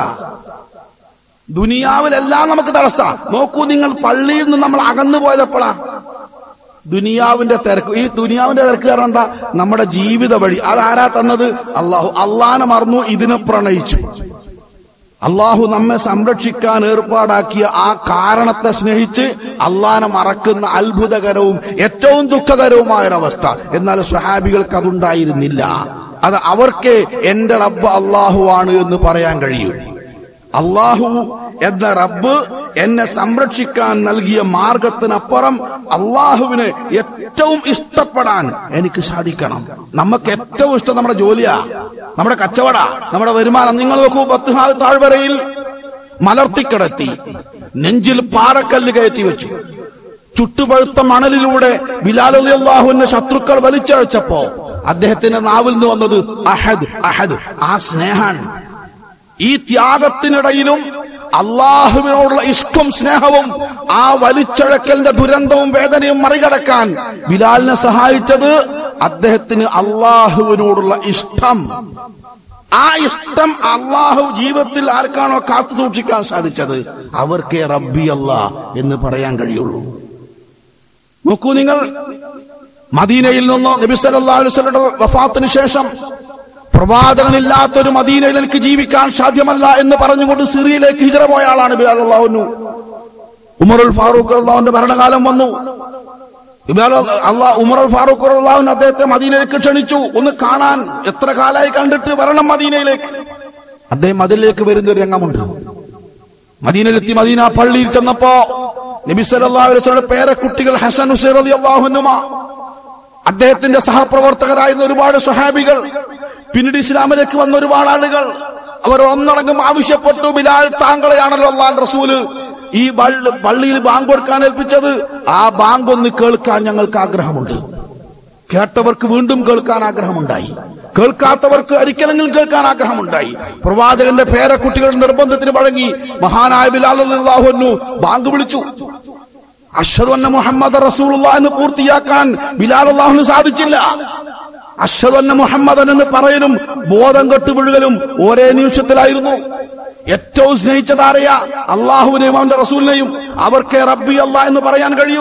ദുനിയാവിലെല്ലാം നമുക്ക് തടസ്സ നോക്കൂ നിങ്ങൾ പള്ളിയിൽ നിന്ന് നമ്മൾ അകന്നു പോയതെപ്പോഴാ ദുനിയാവിന്റെ തിരക്ക് ഈ ദുനിയാവിന്റെ തിരക്ക് കാരണം എന്താ നമ്മുടെ ജീവിത വഴി അതാരാ തന്നത് അള്ളാഹു അള്ളാനെ മറന്നു ഇതിനെ പ്രണയിച്ചു അള്ളാഹു നമ്മെ സംരക്ഷിക്കാൻ ഏർപ്പാടാക്കിയ ആ കാരണത്തെ സ്നേഹിച്ച് അള്ളാനെ മറക്കുന്ന അത്ഭുതകരവും ഏറ്റവും ദുഃഖകരവുമായ ഒരവസ്ഥ എന്നാൽ സ്വഹാബികൾക്ക് അതുണ്ടായിരുന്നില്ല അത് അവർക്ക് എന്റെ റബ്ബ് അള്ളാഹുവാണ് എന്ന് പറയാൻ കഴിയും അള്ളാഹു എന്ന റബ്ബ് എന്നെ സംരക്ഷിക്കാൻ നൽകിയ മാർഗത്തിനപ്പുറം അള്ളാഹുവിന് ഏറ്റവും ഇഷ്ടപ്പെടാൻ എനിക്ക് സാധിക്കണം നമുക്ക് ഏറ്റവും ഇഷ്ടം നമ്മുടെ ജോലിയാ നമ്മുടെ കച്ചവട നമ്മുടെ വരുമാനം നിങ്ങൾ നോക്കൂ പത്ത് നാൾ താഴ്വരയിൽ മലർത്തിക്കിടത്തി നെഞ്ചിൽ പാറക്കല്ല് കയറ്റി വെച്ചു ചുട്ടുപഴുത്ത മണലിലൂടെ ബിലാലി അള്ളാഹുവിന്റെ ശത്രുക്കൾ വലിച്ചഴച്ചപ്പോ അദ്ദേഹത്തിന്റെ നാവിൽ നിന്ന് വന്നത് അഹദ് അഹദ് ആ സ്നേഹാണ് ഈ ത്യാഗത്തിനിടയിലും അള്ളാഹുവിനോടുള്ള ഇഷ്ടവും സ്നേഹവും ആ വലിച്ചഴക്കലിന്റെ ദുരന്തവും വേദനയും മറികടക്കാൻ ബിലാലിനെ സഹായിച്ചത് അദ്ദേഹത്തിന് അള്ളാഹുവിനോടുള്ള ഇഷ്ടം ആ ഇഷ്ടം അള്ളാഹു ജീവിതത്തിൽ ആർക്കാണോ കാത്തു സൂക്ഷിക്കാൻ സാധിച്ചത് അവർക്കേ റബ്ബി അല്ലാ എന്ന് പറയാൻ കഴിയുള്ളൂ നോക്കൂ നിങ്ങൾ മദീനയിൽ നിന്ന് നബി സല്ലല്ലാഹു അലൈഹി വസല്ലമയുടെ വഫാത്തിന് ശേഷം പ്രവാചകനില്ലാത്തൊരു മദീനയിൽ എനിക്ക് ജീവിക്കാൻ സാധ്യമല്ല എന്ന് പറഞ്ഞുകൊണ്ട് സിറിയയിലേക്ക് ഹിജറ പോയ ആളാണ് ബിലാൽ അള്ളാഹുനു ഉമറുൽ ഫാറൂഖ് അള്ളാഹുന്റെ ഭരണകാലം വന്നു ബിലാൽ അള്ളാഹ് ഉമറുൽ ഫാറൂഖ് അള്ളാഹുൻ അദ്ദേഹത്തെ മദീനയിലേക്ക് ക്ഷണിച്ചു ഒന്ന് കാണാൻ എത്ര കാലമായി കണ്ടിട്ട് വരണം മദീനയിലേക്ക് അദ്ദേഹം അതിലേക്ക് വരുന്ന ഒരു രംഗമുണ്ട് മദീനയിലെത്തി മദീന പള്ളിയിൽ ചെന്നപ്പോ നബി സല്ലല്ലാഹു അലൈഹി വസല്ലം പേരക്കുട്ടികൾ ഹസൻ ഹുസൈൻ റളിയല്ലാഹു അൻഹുമ അദ്ദേഹത്തിന്റെ സഹപ്രവർത്തകരായിരുന്ന ഒരുപാട് സ്വഹാബികൾ പിന്നീട് ഇസ്ലാമിലേക്ക് വന്ന ഒരുപാട് ആളുകൾ അവർ ഒന്നടങ്കം ആവശ്യപ്പെട്ടു ബിലാൽ താങ്കളെയാണല്ലോ അള്ളാൻ റസൂല് ഈ പള്ളി- പള്ളിയിൽ ബാങ്ക് കൊടുക്കാൻ ഏൽപ്പിച്ചത് ആ ബാങ്ക് ഒന്ന് കേൾക്കാൻ ഞങ്ങൾക്ക് ആഗ്രഹമുണ്ട് കേട്ടവർക്ക് വീണ്ടും കേൾക്കാൻ ആഗ്രഹമുണ്ടായി കേൾക്കാത്തവർക്ക് ഒരിക്കലെങ്കിലും കേൾക്കാൻ ആഗ്രഹമുണ്ടായി പ്രവാചകന്റെ പേരക്കുട്ടികളുടെ നിർബന്ധത്തിന് വഴങ്ങി മഹാനായ ബിലാൽ അള്ളാഹുന്നു ബാങ്ക് വിളിച്ചു അഷ്ഹദു അന്ന മുഹമ്മദ് റസൂലുള്ള എന്ന് പൂർത്തിയാക്കാൻ ബിലാൽ അള്ളാഹുന് സാധിച്ചില്ല അഷ്ഹദു അന്ന മുഹമ്മദൻ എന്ന് പറയലും ബോധം കെട്ട് വീഴുകലും ഒരേ നിമിഷത്തിലായിരുന്നു ഏറ്റവും സ്നേഹിച്ചതാരയ അള്ളാഹുവിനെയും അവന്റെ റസൂലിനെയും അവർക്ക് റബ്ബി അല്ലാ എന്ന് പറയാൻ കഴിയൂ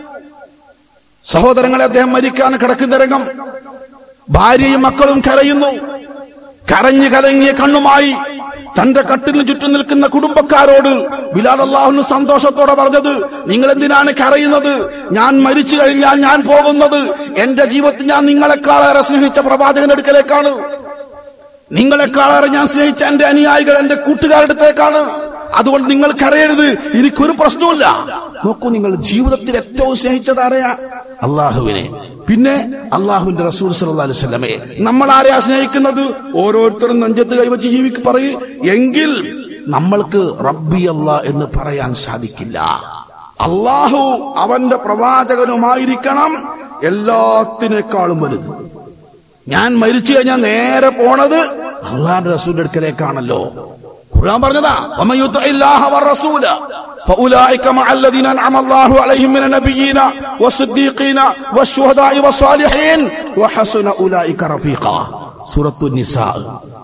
സഹോദരങ്ങളെ അദ്ദേഹം മരിക്കാൻ കിടക്കുന്ന രംഗം ഭാര്യയും മക്കളും കരയുന്നു കരഞ്ഞു കലങ്ങിയ കണ്ണുമായി തന്റെ കട്ടിലിന് ചുറ്റും നിൽക്കുന്ന കുടുംബക്കാരോട് ബിലാൽ അള്ളാഹുന് സന്തോഷത്തോടെ പറഞ്ഞത് നിങ്ങൾ എന്തിനാണ് കരയുന്നത് ഞാൻ മരിച്ചു കഴിഞ്ഞാൽ ഞാൻ പോകുന്നത് എന്റെ ജീവിതത്തിൽ ഞാൻ നിങ്ങളെക്കാളേറെ സ്നേഹിച്ച പ്രവാചകന്റെ അടുക്കലേക്കാണ് നിങ്ങളെക്കാളേറെ ഞാൻ സ്നേഹിച്ച എന്റെ അനുയായികൾ എന്റെ കൂട്ടുകാരുടെ അടുത്തേക്കാണ് അതുകൊണ്ട് നിങ്ങൾ കരയരുത് എനിക്കൊരു പ്രശ്നവുമില്ല നോക്കൂ നിങ്ങൾ ജീവിതത്തിൽ ഏറ്റവും സ്നേഹിച്ചതാരെയാ അള്ളാഹുവിനെ പിന്നെ അള്ളാഹുവിന്റെ റസൂൽ സല്ലല്ലാഹു അലൈഹി വസല്ലമയെ നമ്മൾ ആരെയാ സ്നേഹിക്കുന്നത് ഓരോരുത്തരും നെഞ്ചത്ത് കൈവച്ച് ജീവിക്ക് പറയൂ എങ്കിൽ നമ്മൾക്ക് റബ്ബി അല്ലാ എന്ന് പറയാൻ സാധിക്കില്ല അള്ളാഹു അവന്റെ പ്രവാചകനുമായിരിക്കണം എല്ലാത്തിനേക്കാളും വലുത് ഞാൻ മരിച്ചു കഴിഞ്ഞാൽ നേരെ പോണത് അള്ളാന്റെ റസൂലിന്റെ അടുക്കലേക്കാണല്ലോ ഖുർആൻ പറഞ്ഞതാ വമൻ യുത്ഇല്ലാഹ വറസൂല فأولئك مع الذين أنعم الله عليهم من النبيين والصديقين والشهداء والصالحين وحسن أولئك رفيقا سورة النساء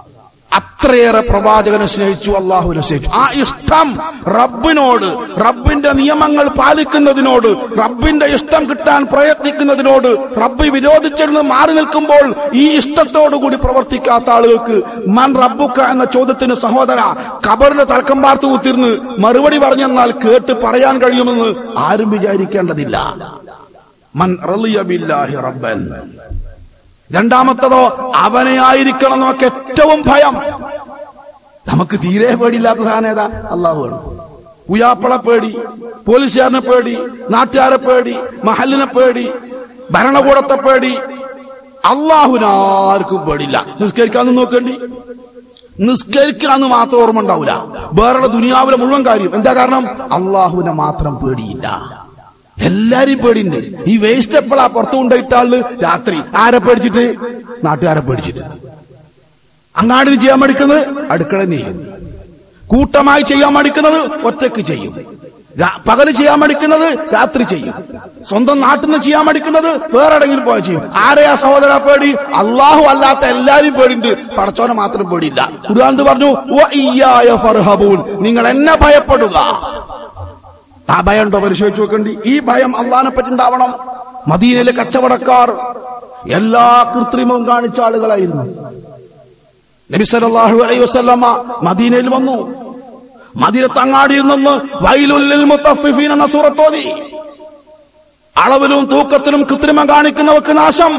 അത്രയേറെ പ്രവാചകനെ സ്നേഹിച്ചു അള്ളാഹുവിനെ സ്നേഹിച്ചു ആ ഇഷ്ടം റബ്ബിനോട് റബ്ബിന്റെ നിയമങ്ങൾ പാലിക്കുന്നതിനോട് റബ്ബിന്റെ ഇഷ്ടം കിട്ടാൻ പ്രയത്നിക്കുന്നതിനോട് റബ്ബ് വിരോധിച്ചിരുന്ന് മാറി നിൽക്കുമ്പോൾ ഈ ഇഷ്ടത്തോടുകൂടി പ്രവർത്തിക്കാത്ത ആളുകൾക്ക് മൻ റബ്ബുക്ക എന്ന ചോദ്യത്തിന് സഹോദര കബറിന്റെ തൽക്കം പാർത്ത് കുത്തിരുന്ന് മറുപടി പറഞ്ഞെന്നാൽ കേട്ട് പറയാൻ കഴിയുമെന്ന് ആരും വിചാരിക്കേണ്ടതില്ല മൻ റളിയ ബില്ലാഹി റബ്ബൻ രണ്ടാമത്തതോ അവനെ ആയിരിക്കണം നമുക്ക് ഏറ്റവും ഭയം നമുക്ക് തീരെ പേടിയില്ലാത്ത സാധനം ഏതാ അള്ളാഹുവാണ് ഉയാപ്പള പേടി പോലീസുകാരനെ പേടി നാട്ടുകാരെ പേടി മഹലിനെ പേടി ഭരണകൂടത്തെ പേടി അള്ളാഹുനാർക്കും പേടില്ല നിസ്കരിക്കാന്ന് നോക്കേണ്ടി നിസ്കരിക്കാന്ന് മാത്രം ഓർമ്മ ഉണ്ടാവില്ല വേറെ ദുനിയാവിലെ മുഴുവൻ കാര്യം എന്താ കാരണം അള്ളാഹുവിനെ മാത്രം പേടിയില്ല എല്ലാരെയും പേടിയുണ്ട് ഈ വേസ്റ്റ് എപ്പോഴാ പുറത്തു കൊണ്ടിട്ട ആള് രാത്രി ആരെ പേടിച്ചിട്ട് നാട്ടുകാരെ പേടിച്ചിട്ട് അങ്ങാടി ചെയ്യാൻ മടിക്കുന്നത് അടുക്കള നീയും കൂട്ടമായി ചെയ്യാൻ മടിക്കുന്നത് ഒറ്റക്ക് ചെയ്യും രാ- പകല് ചെയ്യാൻ മടിക്കുന്നത് രാത്രി ചെയ്യും സ്വന്തം നാട്ടിൽ നിന്ന് ചെയ്യാൻ മടിക്കുന്നത് വേറെ എവിടെങ്കിലും പോയാൽ ചെയ്യും ആരെയാ സഹോദര പേടി അള്ളാഹു അല്ലാത്ത എല്ലാരും പേടിണ്ട് പടച്ചോനെ മാത്രം പേടിയില്ല ഖുർആൻ പറഞ്ഞു "വ ഇയ്യായ ഫർഹബൂൻ." നിങ്ങൾ എന്നെ ഭയപ്പെടുക ആ ഭയം ഉണ്ടോ പരിശോധിച്ച് നോക്കണ്ടി ഈ ഭയം അള്ളഹാനെ പറ്റി ഉണ്ടാവണം മദീനയിലെ കച്ചവടക്കാർ എല്ലാ കൃത്രിമവും കാണിച്ച ആളുകളായിരുന്നു നബി സല്ലല്ലാഹു അലൈഹി വസല്ലമ മദീനയിൽ വന്നു മദീനത്ത് അങ്ങാടിയിൽ നിന്ന് വൈലുല്ലിൽ മുത്തഫിഫീൻ എന്ന സൂറത്തോതി അളവിലും തൂക്കത്തിലും കൃത്രിമം കാണിക്കുന്നവർക്ക് നാശം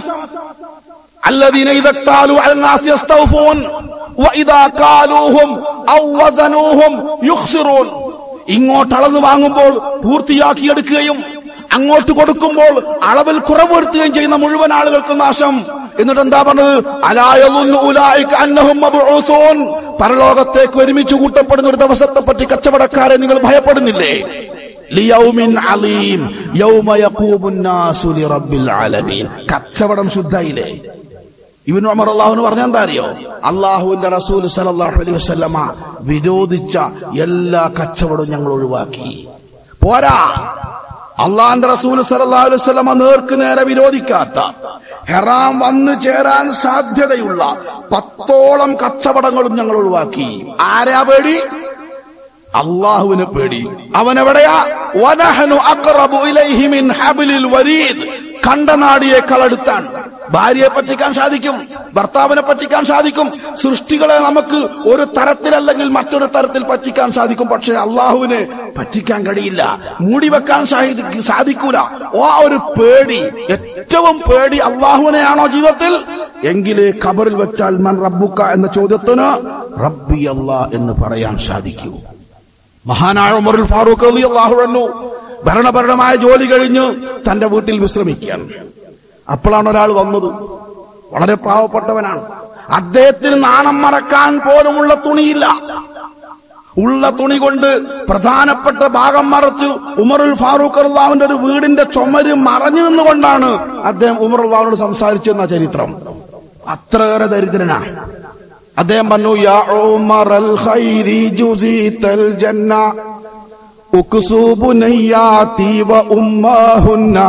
الذين إذا اكتالوا على الناس يستوفون وإذا كالوهم أو وزنوهم يخسرون ഇങ്ങോട്ട് അളന്ന് വാങ്ങുമ്പോൾ പൂർത്തിയാക്കിയെടുക്കുകയും അങ്ങോട്ട് കൊടുക്കുമ്പോൾ അളവിൽ കുറവ് വരുത്തുകയും ചെയ്യുന്ന മുഴുവൻ ആളുകൾക്കും നാശം എന്നിട്ട് എന്താ പറഞ്ഞത് അലായളുന്നു ഉലായിക അന്നഹും മബ്ഊസൂൻ പരലോകത്തേക്ക് ഒരുമിച്ച് കൂട്ടപ്പെടുന്ന ഒരു ദിവസത്തെ പറ്റി കച്ചവടക്കാരെ നിങ്ങൾ ഭയപ്പെടുന്നില്ലേ ലിയൗമിൻ അലീം യൗമ യഖൂമുൻ നാസു ലിറബ്ബിൽ ആലമീൻ കച്ചവടം ശുദ്ധായില്ലേ ഇവൻ ഉമർ അള്ളാഹുന് പറഞ്ഞ എന്താ അറിയോ അള്ളാഹുവിന്റെ റസൂൽ സലല്ലാഹു അലൈഹി വസല്ലമ വിരോധിച്ച എല്ലാ കച്ചവടവും ഞങ്ങൾ ഒഴിവാക്കി പോരാ അള്ളാഹിന്റെ റസൂൽ സലല്ലാഹു അലൈഹി വസല്ലമ നേർക്ക് നേരെ വിരോധിക്കാത്ത ഹെറാം വന്നു ചേരാൻ സാധ്യതയുള്ള പത്തോളം കച്ചവടങ്ങളും ഞങ്ങൾ ഒഴിവാക്കി ആരാ പേടി അള്ളാഹുവിനെ പേടി അവൻ എവിടെയാ വനഹനു അഖറബു ഇലൈഹി മിൻ ഹബ്ലിൽ വരീദ് കണ്ടനാടിയേക്കാൾ അടുത്താണ് ഭാര്യയെ പറ്റിക്കാൻ സാധിക്കും ഭർത്താവിനെ പറ്റിക്കാൻ സാധിക്കും സൃഷ്ടികളെ നമുക്ക് ഒരു തരത്തിലല്ലെങ്കിൽ മറ്റൊരു തരത്തിൽ പറ്റിക്കാൻ സാധിക്കും പക്ഷെ അള്ളാഹുവിനെ പറ്റിക്കാൻ കഴിയില്ല മൂടിവെക്കാൻ സാധി- സാധിക്കൂല ആ ഒരു പേടി ഏറ്റവും പേടി അള്ളാഹുവിനെയാണോ ജീവിതത്തിൽ എങ്കിലേ ഖബറിൽ വെച്ചാൽ മൻ റബ്ബുക്ക എന്ന ചോദ്യത്തിന് റബ്ബി അല്ലാ എന്ന് പറയാൻ സാധിക്കൂ മഹാനായ ഉമറുൽ ഫാറൂഖ് റളിയല്ലാഹു അൻഹു ഭരണപരമായ ജോലി കഴിഞ്ഞ് തന്റെ വീട്ടിൽ വിശ്രമിക്കുകയാണ് അപ്പോഴാണ് ഒരാൾ വന്നത് വളരെ പാവപ്പെട്ടവനാണ് അദ്ദേഹത്തിന് നാണം മറക്കാൻ പോലുമുള്ള തുണിയില്ല ഉള്ള തുണി കൊണ്ട് പ്രധാനപ്പെട്ട ഭാഗം മറച്ചു ഉമറുൽ ഫാറൂഖ് അള്ളാവിന്റെ ഒരു വീടിന്റെ ചുമര് മറഞ്ഞു നിന്നുകൊണ്ടാണ് അദ്ദേഹം ഉമർ അള്ളാവിനോട് സംസാരിച്ചെന്ന ചരിത്രം അത്രയേറെ ദരിദ്രനാണ് അദ്ദേഹം പറഞ്ഞു യാ ഉമറൽ ഖൈരി ജുസീതൽ ജന്ന ഉക്സൂബു നയ്യാതി വ ഉമ്മഹുന്ന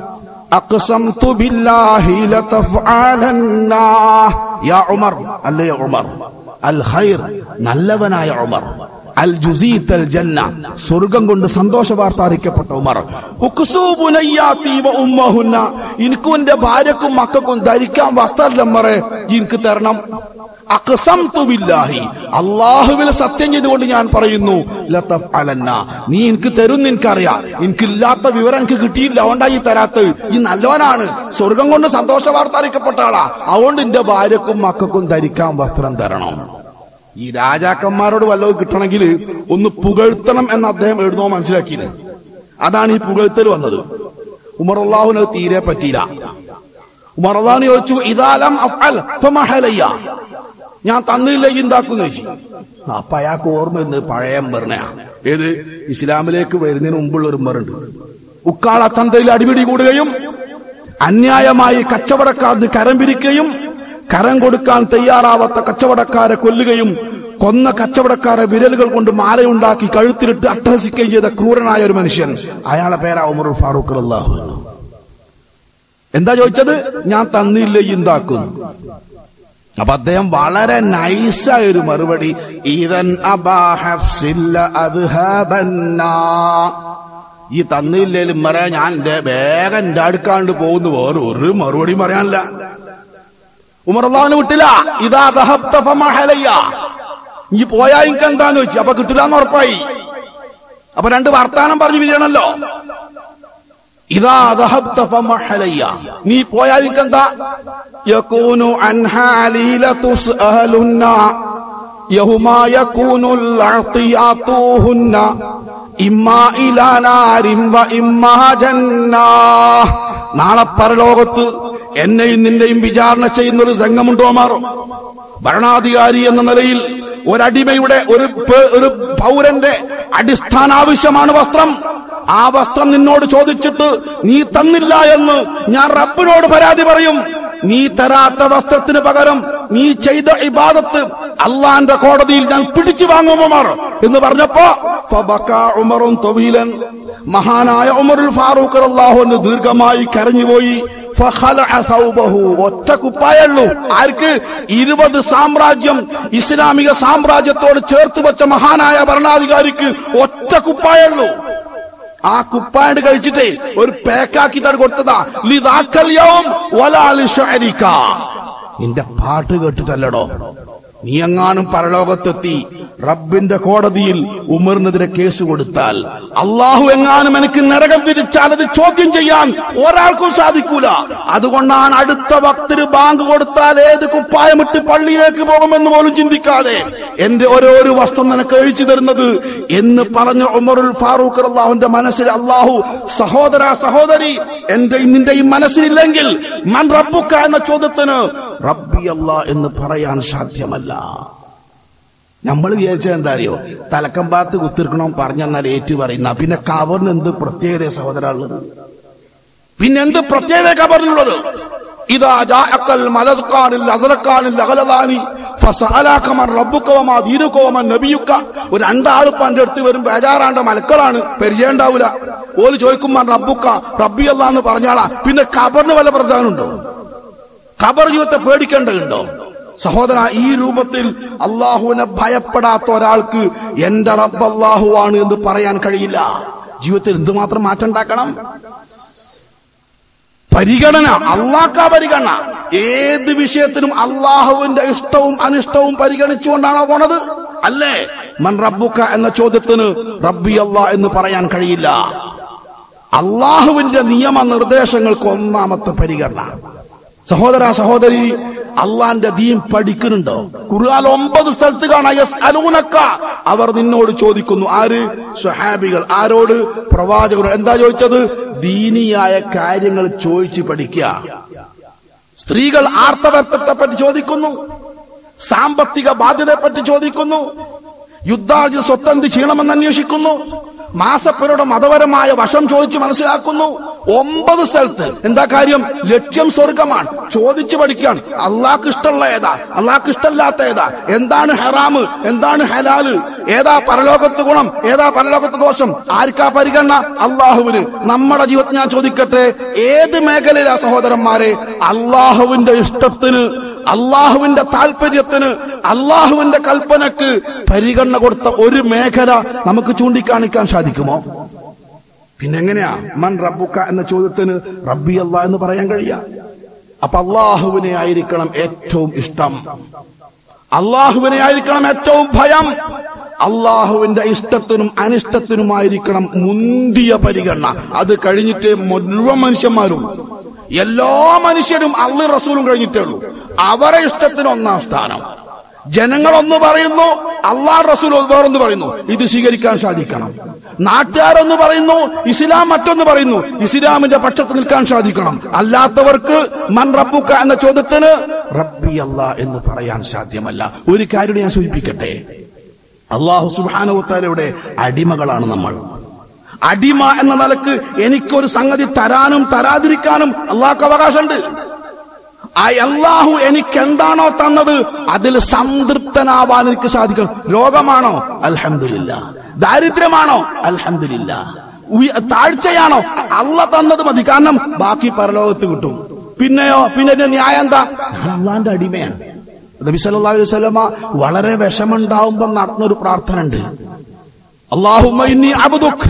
أقسمت بالله لتفعلن يا عمر അല്ലേ ഉമർ അൽ ഖൈർ നല്ലവനായ ഉമർ അൽ ജുസീത്ത് അൽ ജന്ന സ്വർഗം കൊണ്ട് സന്തോഷ വാർത്ത അറിയിക്കപ്പെട്ട ഉമർ ഉക്സൂബു നയ്യാതി വ ഉമ്മഹുന്ന എനിക്കും എന്റെ ഭാര്യക്കും മക്കൾക്കും ധരിക്കാൻ വസ്ത്രമല്ലേ മറെ എനിക്ക് തരണം അക്സംതു ബില്ലാഹി അള്ളാഹുവിൽ സത്യം ചെയ്തുകൊണ്ട് ഞാൻ പറയുന്നു ലതഫ് അലന്ന നീ എനിക്ക് തരും എനിക്കറിയാം എനിക്കില്ലാത്ത വിവരം എനിക്ക് കിട്ടിയില്ല അതുകൊണ്ടാ ഈ തരാത്ത് ഈ നല്ലവനാണ് സ്വർഗം കൊണ്ട് സന്തോഷ വാർത്ത അറിയിക്കപ്പെട്ട ആളാ അതുകൊണ്ട് എന്റെ ഭാര്യക്കും മക്കൾക്കും ധരിക്കാൻ വസ്ത്രം തരണം ഈ രാജാക്കന്മാരോട് വല്ലതും കിട്ടണമെങ്കിൽ ഒന്ന് പുകഴ്ത്തണം എന്ന് അദ്ദേഹം എഴുതുമോ മനസ്സിലാക്കിയത് അതാണ് ഈ പുകഴ്ത്തൽ വന്നത് ഉമർ അള്ളാഹുവിന് അത് തീരെ പറ്റിയില്ല ഉമർ അള്ളാഹുന് ചോദിച്ചു ഇതാലം അഫ്അൽ ഫമഹലയ്യ ഞാൻ തന്നില്ല എന്താക്കുന്നു ചോദിച്ചു അപ്പൊ അയാൾക്ക് ഓർമ്മ ഇന്ന് പഴയ മെറിനെയാണ് ഏത് ഇസ്ലാമിലേക്ക് വരുന്നതിന് മുമ്പുള്ള ഒരു മെറുണ്ട് ഉക്കാള ചന്തയിൽ അടിപിടി കൂടുകയും അന്യായമായി കച്ചവടക്കാർക്ക് കരം പിരിക്കുകയും കരം കൊടുക്കാൻ തയ്യാറാവാത്ത കച്ചവടക്കാരെ കൊല്ലുകയും കൊന്ന കച്ചവടക്കാരെ വിരലുകൾ കൊണ്ട് മാലയുണ്ടാക്കി കഴുത്തിലിട്ട് അട്ടഹസിക്കുകയും ചെയ്ത ക്രൂരനായ ഒരു മനുഷ്യൻ അയാളെ പേരാ ഉമർ ഫാറൂഖ് അള്ളാഹു എന്താ ചോദിച്ചത് ഞാൻ തന്നില്ല എന്താക്കുന്നു അപ്പൊ അദ്ദേഹം വളരെ നൈസായ ഒരു മറുപടി ഈതൻ അബാഹഫ്സില്ല അദ്ഹബന്നാ. ഈ തന്നില്ലേലും പറയാ ഞാൻ എന്റെ വേഗം എന്റെ അടുക്കാണ്ട് പോകുന്നു വേറെ ഒരു മറുപടിയും പറയാനില്ല ഉമർദാവിന് വിട്ടില്ല ഇതാ ദഹബ്ത ഫമഹലയ്യ. ഈ പോയാ എനിക്ക് എന്താന്ന് വെച്ചു അപ്പൊ കിട്ടില്ല എന്ന് ഉറപ്പായി അപ്പൊ രണ്ട് വർത്താനം പറഞ്ഞു വിജയണല്ലോ ഇതാ ദഹബ്ത ഫമഹലയ്യ. നീ പോയാൽ എനിക്കെന്താ യകൂനു അൻഹാലീല തുസ്അലുന്ന യഹുമാ യകൂനുൽ അഅതിയാതുഹുന്ന ഇമ്മാ ഇലാ നാരിൻ വ ഇമ്മാ ജന്നാ നാളെ പരലോകത്ത് എന്നെയും നിന്റെയും വിചാരണ ചെയ്യുന്ന ഒരു സംഘമുണ്ടോ മാറും ഭരണാധികാരി എന്ന നിലയിൽ ഒരടിമയുടെ ഒരു പേ- ഒരു പൗരന്റെ അടിസ്ഥാന ആവശ്യമാണ് വസ്ത്രം ആ വസ്ത്രം നിന്നോട് ചോദിച്ചിട്ട് നീ തന്നില്ല എന്ന് ഞാൻ റബ്ബിനോട് പരാതി പറയും നീ തരാത്ത വസ്ത്രത്തിന് പകരം നീ ചെയ്ത ഇബാദത്ത് അള്ളാന്റെ കോടതിയിൽ ഞാൻ പിടിച്ചു വാങ്ങും ഉമർ എന്ന് പറഞ്ഞപ്പോ ഫബക്കാ ഉമറും തൊവീലൻ മഹാനായ ഉമറുൽ ഫാറൂഖ് അള്ളാഹുവിന് ദീർഘമായി കരഞ്ഞുപോയി ഫഖലഅ സൗബഹു. ഒറ്റ കുപ്പായുള്ളൂ ആർക്ക് ഇരുപത് സാമ്രാജ്യം ഇസ്ലാമിക സാമ്രാജ്യത്തോട് ചേർത്ത് വെച്ച മഹാനായ ഭരണാധികാരിക്ക് ഒറ്റ കുപ്പായുള്ളൂ ആ കുപ്പാണ്ട് കഴിച്ചിട്ടേ ഒരു പേക്കാക്കിട്ടാണ് കൊടുത്തതാ ലിതാക്കല്യവും വലാലിഷരിക്ക നിന്റെ പാട്ട് കേട്ടിട്ടല്ലടോ നീ എങ്ങാനും പരലോകത്തെത്തി റബ്ബിന്റെ കോടതിയിൽ ഉമറിനെതിരെ കേസ് കൊടുത്താൽ അള്ളാഹു എങ്ങാനും എനിക്ക് നരകം വിധിച്ചാൽ അത് ചോദ്യം ചെയ്യാൻ ഒരാൾക്കും സാധിക്കൂല അതുകൊണ്ടാണ് അടുത്ത ഭക്തര് ബാങ്ക് കൊടുത്താൽ ഏത് കുപ്പായമിട്ട് പള്ളിയിലേക്ക് പോകുമെന്ന് പോലും ചിന്തിക്കാതെ എന്റെ ഓരോരു വസ്ത്രം നിനക്ക് അഴിച്ചു തരുന്നത് എന്ന് പറഞ്ഞ ഉമറുൽ ഫാറൂഖ് അള്ളാഹുന്റെ മനസ്സിൽ അള്ളാഹു സഹോദര സഹോദരി എന്റെയും നിന്റെയും മനസ്സിലില്ലെങ്കിൽ മൻ റബ്ബുക്ക എന്ന ചോദ്യത്തിന് റബ്ബി അല്ലാ എന്ന് പറയാൻ സാധ്യമല്ല നമ്മൾ വിചാരിച്ചത് എന്താ അറിയോ തലക്കമ്പാത്ത് കുത്തിരിക്കണം പറഞ്ഞെന്നാൽ ഏറ്റു പറയുന്ന പിന്നെ കവറിന് എന്ത് പ്രത്യേകത സഹോദര ഉള്ളത് പിന്നെ എന്ത് പ്രത്യേകത കവറിനുള്ളത് ഇതാ ജാഅക്കൽ മലസ്കാനിൽ അസലക്കാനിൽ അകലദാനി ഫസഅലാക മൻ റബ്ബുക വമാ ദീനുക വമൻ നബിയുക ഒരു രണ്ടാള് പന്റെ അടുത്ത് വരും ബേജാറാണ്ട മലക്കളാണ് പരിചയം ഉണ്ടാവില്ല ഓല് ചോദിക്കും മൻ റബ്ബുക്ക റബ്ബി അല്ലാന്ന് പറഞ്ഞാളാ പിന്നെ ഖബറിന് വല്ല പ്രധാനമുണ്ടോ ഖബർ ജീവിതത്തെ പേടിക്കേണ്ടതുണ്ടോ സഹോദര ഈ രൂപത്തിൽ അള്ളാഹുവിനെ ഭയപ്പെടാത്ത ഒരാൾക്ക് എന്റെ റബ്ബ് അള്ളാഹുവാണ് എന്ന് പറയാൻ കഴിയില്ല ജീവിതത്തിൽ എന്തുമാത്രം മാറ്റം ഉണ്ടാക്കണം പരിഗണന അള്ളാഹ്ക്കാ പരിഗണന ഏത് വിഷയത്തിനും അള്ളാഹുവിന്റെ ഇഷ്ടവും അനിഷ്ടവും പരിഗണിച്ചുകൊണ്ടാണോ പോണത് അല്ലേ മൻ റബ്ബുക്ക എന്ന ചോദ്യത്തിന് റബ്ബി അല്ലാ എന്ന് പറയാൻ കഴിയില്ല അള്ളാഹുവിന്റെ നിയമനിർദ്ദേശങ്ങൾക്ക് ഒന്നാമത്തെ പരിഗണന സഹോദര സഹോദരി അള്ളാന്റെ ദീൻ പഠിക്കുന്നുണ്ടോ ഖുർആൻ ഒമ്പത് സ്ഥലത്ത് കാണാം യസ് അലൂനക്ക അവർ നിന്നോട് ചോദിക്കുന്നു ആര് സ്വഹാബികൾ ആരോട് പ്രവാചകർ എന്താ ചോദിച്ചത് ദീനിയായ കാര്യങ്ങൾ ചോദിച്ച് പഠിക്കുക സ്ത്രീകൾ ആർത്തവത്വത്തെ പറ്റി ചോദിക്കുന്നു സാമ്പത്തിക ബാധ്യതയെപ്പറ്റി ചോദിക്കുന്നു യുദ്ധാർജി സ്വത്തന്ത് ചെയ്യണമെന്ന് അന്വേഷിക്കുന്നു മാസപ്പരുടെ മതപരമായ വശം ചോദിച്ച് മനസ്സിലാക്കുന്നു ഒമ്പത് സ്ഥലത്ത് എന്താ കാര്യം ലക്ഷ്യം സ്വർഗമാണ് ചോദിച്ചു പഠിക്കാൻ അള്ളാഹ്ക്ക് ഇഷ്ടമുള്ള ഏതാ അള്ളാഹ്ക്ക് ഇഷ്ടമല്ലാത്ത ഏതാ എന്താണ് ഹറാമ് എന്താണ് ഹലാല് ഏതാ പരലോകത്ത് ഗുണം ഏതാ പരലോകത്ത് ദോഷം ആർക്കാ പരിഗണന അള്ളാഹുവിന് നമ്മുടെ ജീവിതത്തിൽ ഞാൻ ചോദിക്കട്ടെ ഏത് മേഖലയിലാ സഹോദരന്മാരെ അള്ളാഹുവിന്റെ ഇഷ്ടത്തിന് അള്ളാഹുവിന്റെ താല്പര്യത്തിന് അള്ളാഹുവിന്റെ കൽപ്പനക്ക് പരിഗണന കൊടുത്ത ഒരു മേഖല നമുക്ക് ചൂണ്ടിക്കാണിക്കാൻ സാധിക്കുമോ പിന്നെ എങ്ങനെയാ മൻ റബ്ബുക്ക എന്ന ചോദ്യത്തിന് റബ്ബി അല്ലാ എന്ന് പറയാൻ കഴിയാ അപ്പൊ അള്ളാഹുവിനെ ആയിരിക്കണം ഏറ്റവും ഇഷ്ടം അള്ളാഹുവിനെ ആയിരിക്കണം ഏറ്റവും ഭയം അള്ളാഹുവിന്റെ ഇഷ്ടത്തിനും അനിഷ്ടത്തിനുമായിരിക്കണം മുന്തിയ പരിഗണന അത് കഴിഞ്ഞിട്ട് മുഴുവൻ മനുഷ്യന്മാരും എല്ലാ മനുഷ്യരും അള്ളി റസൂലും കഴിഞ്ഞിട്ടേ ഉള്ളൂ അവരെ ഇഷ്ടത്തിന് ഒന്നാം സ്ഥാനം ജനങ്ങളൊന്ന് പറയുന്നു അള്ളാഹ് റസൂൽ വേറൊന്ന് പറയുന്നു ഇത് സ്വീകരിക്കാൻ സാധിക്കണം നാട്ടുകാരൊന്ന് പറയുന്നു ഇസ്ലാം മറ്റൊന്ന് പറയുന്നു ഇസ്ലാമിന്റെ പക്ഷത്ത് നിൽക്കാൻ സാധിക്കണം അല്ലാത്തവർക്ക് മൻ റബ്ബുക്ക എന്ന ചോദ്യത്തിന് റബ്ബി അല്ലാ എന്ന് പറയാൻ സാധ്യമല്ല ഒരു കാര്യം ഞാൻ സൂചിപ്പിക്കട്ടെ അള്ളാഹു സുബാനുത്താലയുടെ അടിമകളാണ് നമ്മൾ അടിമ എന്ന നിലക്ക് എനിക്കൊരു സംഗതി തരാനും തരാതിരിക്കാനും അള്ളാഹ്ക്ക് അവകാശമുണ്ട് ആ അള്ളാഹു എനിക്ക് എന്താണോ തന്നത് അതിൽ സംതൃപ്തനാവാൻ എനിക്ക് സാധിക്കണം രോഗമാണോ അൽഹമില്ല ദാരിദ്ര്യമാണോ അൽഹമില്ല താഴ്ചയാണോ അള്ള തന്നത് മതി കാരണം ബാക്കി പരലോകത്ത് കിട്ടും പിന്നെയോ പിന്നെ എന്റെ ന്യായം എന്താ ഞാൻ അള്ളാന്റെ അടിമയാണ് നബി സല്ലല്ലാഹു അലൈഹി വസല്ലമ വളരെ വിഷമുണ്ടാവുമ്പോ നടന്നൊരു പ്രാർത്ഥന ഉണ്ട് അള്ളാഹുമ്മ ഇന്നി അബ്ദുക്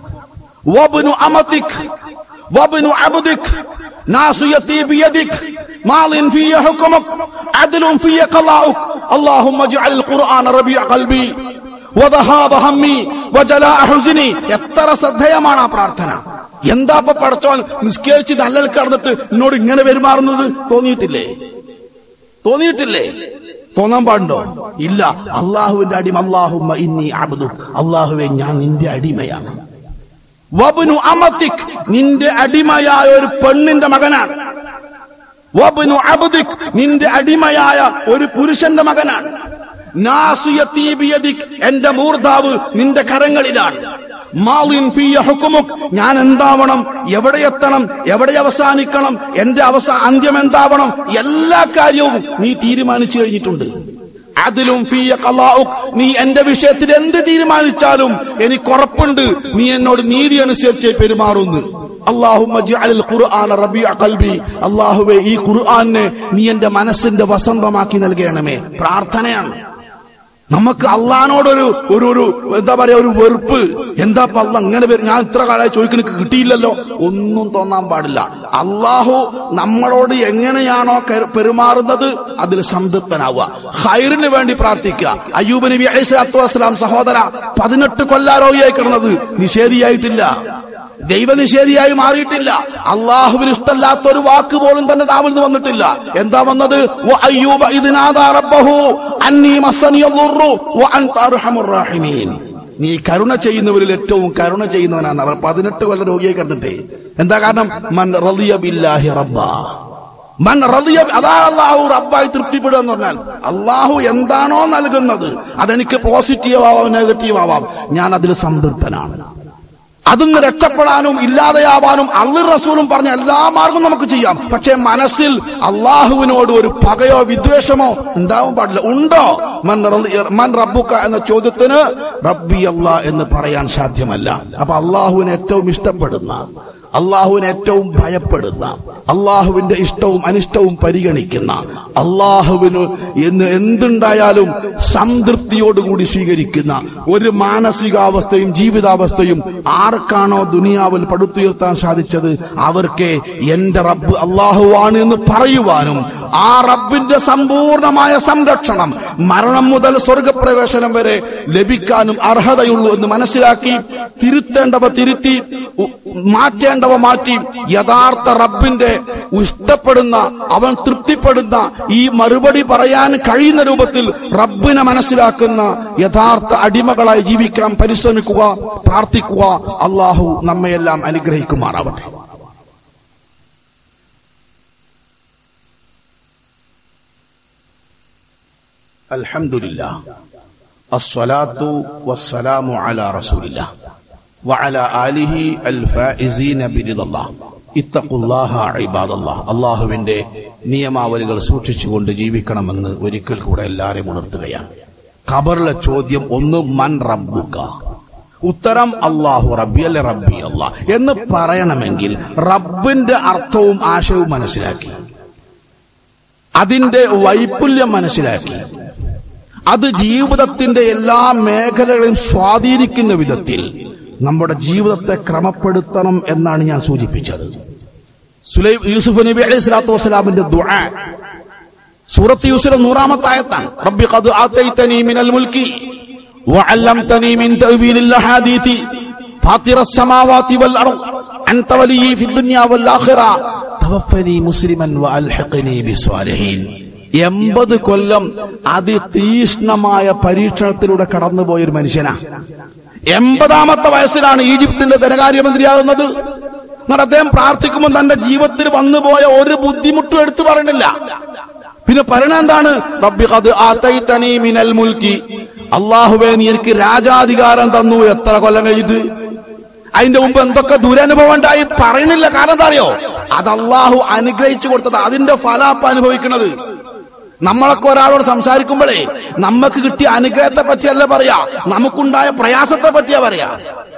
വബ്നു അമതിക് വബ്നു അബ്ദിക് ناصيتي بيدك ماض في حكمك عدل في قضاؤك اللهم اجعل القرآن ربيع قلبي وذهاب همي وجلاء حزني എത്ര ശ്രദ്ധേയമാണ് ആ പ്രാർത്ഥന എന്താ ഇപ്പൊ പടച്ചോൻ നിസ്കരിച്ച് നല്ലൽ കടന്നിട്ട് എന്നോട് ഇങ്ങനെ പെരുമാറുന്നത് തോന്നിയിട്ടില്ലേ തോന്നിയിട്ടില്ലേ തോന്നാൻ പാടുണ്ടോ ഇല്ല അള്ളാഹുവിന്റെ അടിമ അള്ളാഹുമ്മ ഇന്നി അബ്ദു അള്ളാഹുവെ ഞാൻ നിന്റെ അടിമയാണ് വബുനു അമത്തിക് നിന്റെ അടിമയായ ഒരു പെണ്ണിന്റെ മകനാണ് വബുനു അബ്ദിക് നിന്റെ അടിമയായ ഒരു പുരുഷന്റെ മകനാണ് നാസിയത്തി ബിയദിക് എന്റെ മൂർധാവ് നിന്റെ കരങ്ങളിലാണ് മാലിൻ ഫിയ ഹുക്കുമുക് ഞാൻ എന്താവണം എവിടെ എത്തണം എവിടെ അവസാനിക്കണം എന്റെ അവസാ അന്ത്യം എന്താവണം എല്ലാ കാര്യവും നീ തീരുമാനിച്ചു കഴിഞ്ഞിട്ടുണ്ട് അതിലും ഫിയ കലാഉക് നീ എന്റെ വിഷയത്തിൽ എന്ത് തീരുമാനിച്ചാലും എനിക്ക് ഉറപ്പുണ്ട് നീ എന്നോട് നീതി അനുസരിച്ച് പെരുമാറുന്നു അള്ളാഹുവെ ഈ ഖുർആാനെ നീ എന്റെ മനസ്സിന്റെ വസന്തമാക്കി നൽകണമേ പ്രാർത്ഥനയാണ് നമുക്ക് അള്ളഹാനോടൊരു ഒരു ഒരു എന്താ പറയാ ഒരു വെറുപ്പ് എന്താ അല്ല അങ്ങനെ വരും ഞാൻ ഇത്ര കാലമായി ചോദിക്കണ കിട്ടിയില്ലല്ലോ ഒന്നും തോന്നാൻ പാടില്ല അള്ളാഹു നമ്മളോട് എങ്ങനെയാണോ കരു- പെരുമാറുന്നത് അതിൽ സംതൃപ്തനാവുക ഹൈറിന് വേണ്ടി പ്രാർത്ഥിക്കുക അയ്യൂബ് നബി അലൈഹിസ്ലാത്തു വസ്സലാം സഹോദര പതിനെട്ട് കൊല്ലാരോഗിയായി കിടന്നത് നിഷേധിയായിട്ടില്ല ദൈവനിഷേധിയായി മാറിയിട്ടില്ല അള്ളാഹുവിന് ഇഷ്ടമല്ലാത്ത ഒരു വാക്ക് പോലും തന്നെ താവിൽ നിന്ന് വന്നിട്ടില്ല എന്താ വന്നത് വ അയ്യൂബ ഇദ് നാദാ റബ്ബഹു അന്നീ മസ്സനിയ ദുർറു വ അൻത അർഹമുർ റഹീമീൻ നീ കരുണ ചെയ്യുന്നവരിൽ ഏറ്റവും കരുണ ചെയ്യുന്നവനാണ് അവർ പതിനെട്ട് കൊല്ലം രോഗിയായി കിടന്നിട്ടേ എന്താ കാരണം മൻ റളിയ ബില്ലാഹി റബ്ബ മൻ റളിയ അതാണ് അള്ളാഹു റബ്ബായി തൃപ്തിപ്പെടുക എന്ന് പറഞ്ഞാൽ അള്ളാഹു എന്താണോ നൽകുന്നത് അതെനിക്ക് പോസിറ്റീവ് ആവാം നെഗറ്റീവ് ആവാം ഞാൻ അതിൽ സംതൃപ്തനാണ് അതിന്ന് രക്ഷപ്പെടാനും ഇല്ലാതെയാവാനും അള്ളി റസൂലും പറഞ്ഞ എല്ലാ മാർഗവും നമുക്ക് ചെയ്യാം പക്ഷെ മനസ്സിൽ അള്ളാഹുവിനോട് ഒരു പകയോ വിദ്വേഷമോ ഉണ്ടാവാൻ പാടില്ല ഉണ്ടോ മൻ റളി- മൻ റബ്ബുക്ക എന്ന ചോദ്യത്തിന് റബ്ബി അല്ലാ എന്ന് പറയാൻ സാധ്യമല്ല അപ്പൊ അള്ളാഹുവിനെ ഏറ്റവും ഇഷ്ടപ്പെടുന്ന അള്ളാഹുവിനെ ഏറ്റവും ഭയപ്പെടുന്ന അള്ളാഹുവിന്റെ ഇഷ്ടവും അനിഷ്ടവും പരിഗണിക്കുന്ന അള്ളാഹുവിന് എന്ന് എന്തുണ്ടായാലും സംതൃപ്തിയോടുകൂടി സ്വീകരിക്കുന്ന ഒരു മാനസികാവസ്ഥയും ജീവിതാവസ്ഥയും ആർക്കാണോ ദുനിയാവിൽ പടുത്തുയർത്താൻ സാധിച്ചത് അവർക്ക് എന്റെ റബ്ബ് അള്ളാഹുവാണ് എന്ന് പറയുവാനും ആ റബ്ബിന്റെ സമ്പൂർണമായ സംരക്ഷണം മരണം മുതൽ സ്വർഗപ്രവേശനം വരെ ലഭിക്കാനും അർഹതയുള്ളൂ എന്ന് മനസ്സിലാക്കി തിരുത്തേണ്ടവ തിരുത്തി ഉ- മാറ്റേണ്ടവ മാറ്റി യഥാർത്ഥ റബ്ബിന്റെ ഇഷ്ടപ്പെടുന്ന അവൻ തൃപ്തിപ്പെടുന്ന ഈ മറുപടി പറയാൻ കഴിയുന്ന രൂപത്തിൽ റബ്ബിനെ മനസ്സിലാക്കുന്ന യഥാർത്ഥ അടിമകളായി ജീവിക്കാൻ പരിശ്രമിക്കുക പ്രാർത്ഥിക്കുക അള്ളാഹു നമ്മയെല്ലാം അനുഗ്രഹിക്കുമാറാവട്ടെ അൽഹംദുലില്ലാ അസ്സലാത്തു വസ്സലാമു അലാ റസൂലില്ലാ വഅലാ ആലിഹി അൽ ഫായിസീന ബിരിദല്ലാഹ് ഇത്തഖുല്ലാഹ ഇബാദല്ലാഹ് അള്ളാഹുവിന്റെ നിയമാവലികൾ സൂക്ഷിച്ചുകൊണ്ട് ജീവിക്കണമെന്ന് ഒരിക്കൽ കൂടെ എല്ലാവരെയും ഉണർത്തുകയാണ് ഖബറിലെ ചോദ്യം ഒന്ന് മൻ റബ്ബുക ഉത്തരം അള്ളാഹു റബ്ബി അല്ലെ റബ്ബി അള്ളാഹ് എന്ന് പറയണമെങ്കിൽ റബ്ബിന്റെ അർത്ഥവും ആശയവും മനസ്സിലാക്കി അതിന്റെ വൈപുല്യം മനസ്സിലാക്കി അത് ജീവിതത്തിന്റെ എല്ലാ മേഖലകളെയും സ്വാധീനിക്കുന്ന വിധത്തിൽ നമ്മുടെ ജീവിതത്തെ ക്രമപ്പെടുത്തണം എന്നാണ് ഞാൻ സൂചിപ്പിച്ചത് സുലൈ യൂസുഫ് നബി അലൈഹി സ്വലാത്തു വസ്സലാമിന്റെ ദുആ സൂറത്ത് യൂസുഫ് നൂറാമത്തെ ആയത്താണ് റബ്ബി ഖദ് ആതൈതനി മിനൽ മുൽക്കി വഅല്ലംതനി മിൻ തഅ്വീലിൽ അഹാദീതി ഫാത്തിറ السماوات والارض انت ولي في الدنيا والاخره توفني مسلما والحقني بالصالحين എൺപത് കൊല്ലം അതിതീഷ്ണമായ പരീക്ഷണത്തിലൂടെ കടന്നുപോയ ഒരു മനുഷ്യനാ എൺപതാമത്തെ വയസ്സിലാണ് ഈജിപ്തിന്റെ ധനകാര്യമന്ത്രിയാകുന്നത് എന്നാൽ അദ്ദേഹം പ്രാർത്ഥിക്കുമ്പോൾ തന്റെ ജീവിതത്തിൽ വന്നുപോയ ഒരു ബുദ്ധിമുട്ടും എടുത്തു പറയണില്ല പിന്നെ പറയണ എന്താണ് റബ്ബി ഖദ് ആതൈതനി മിനൽ മുൽക്കി അള്ളാഹുവേ നീ എനിക്ക് രാജാധികാരം തന്നു എത്ര കൊല്ലം കഴിഞ്ഞിട്ട് അതിന്റെ മുമ്പ് എന്തൊക്കെ ദുരനുഭവം ഉണ്ടായി പറയണില്ല കാരണം എന്താ അറിയോ അത് അള്ളാഹു അനുഗ്രഹിച്ചു കൊടുത്തത് അതിന്റെ ഫലാപ്പ അനുഭവിക്കുന്നത് നമ്മളൊക്കെ ഒരാളോട് സംസാരിക്കുമ്പോഴേ നമുക്ക് കിട്ടിയ അനുഗ്രഹത്തെ പറ്റിയല്ല പറയാ നമുക്കുണ്ടായ പ്രയാസത്തെ പറ്റിയാ പറയാ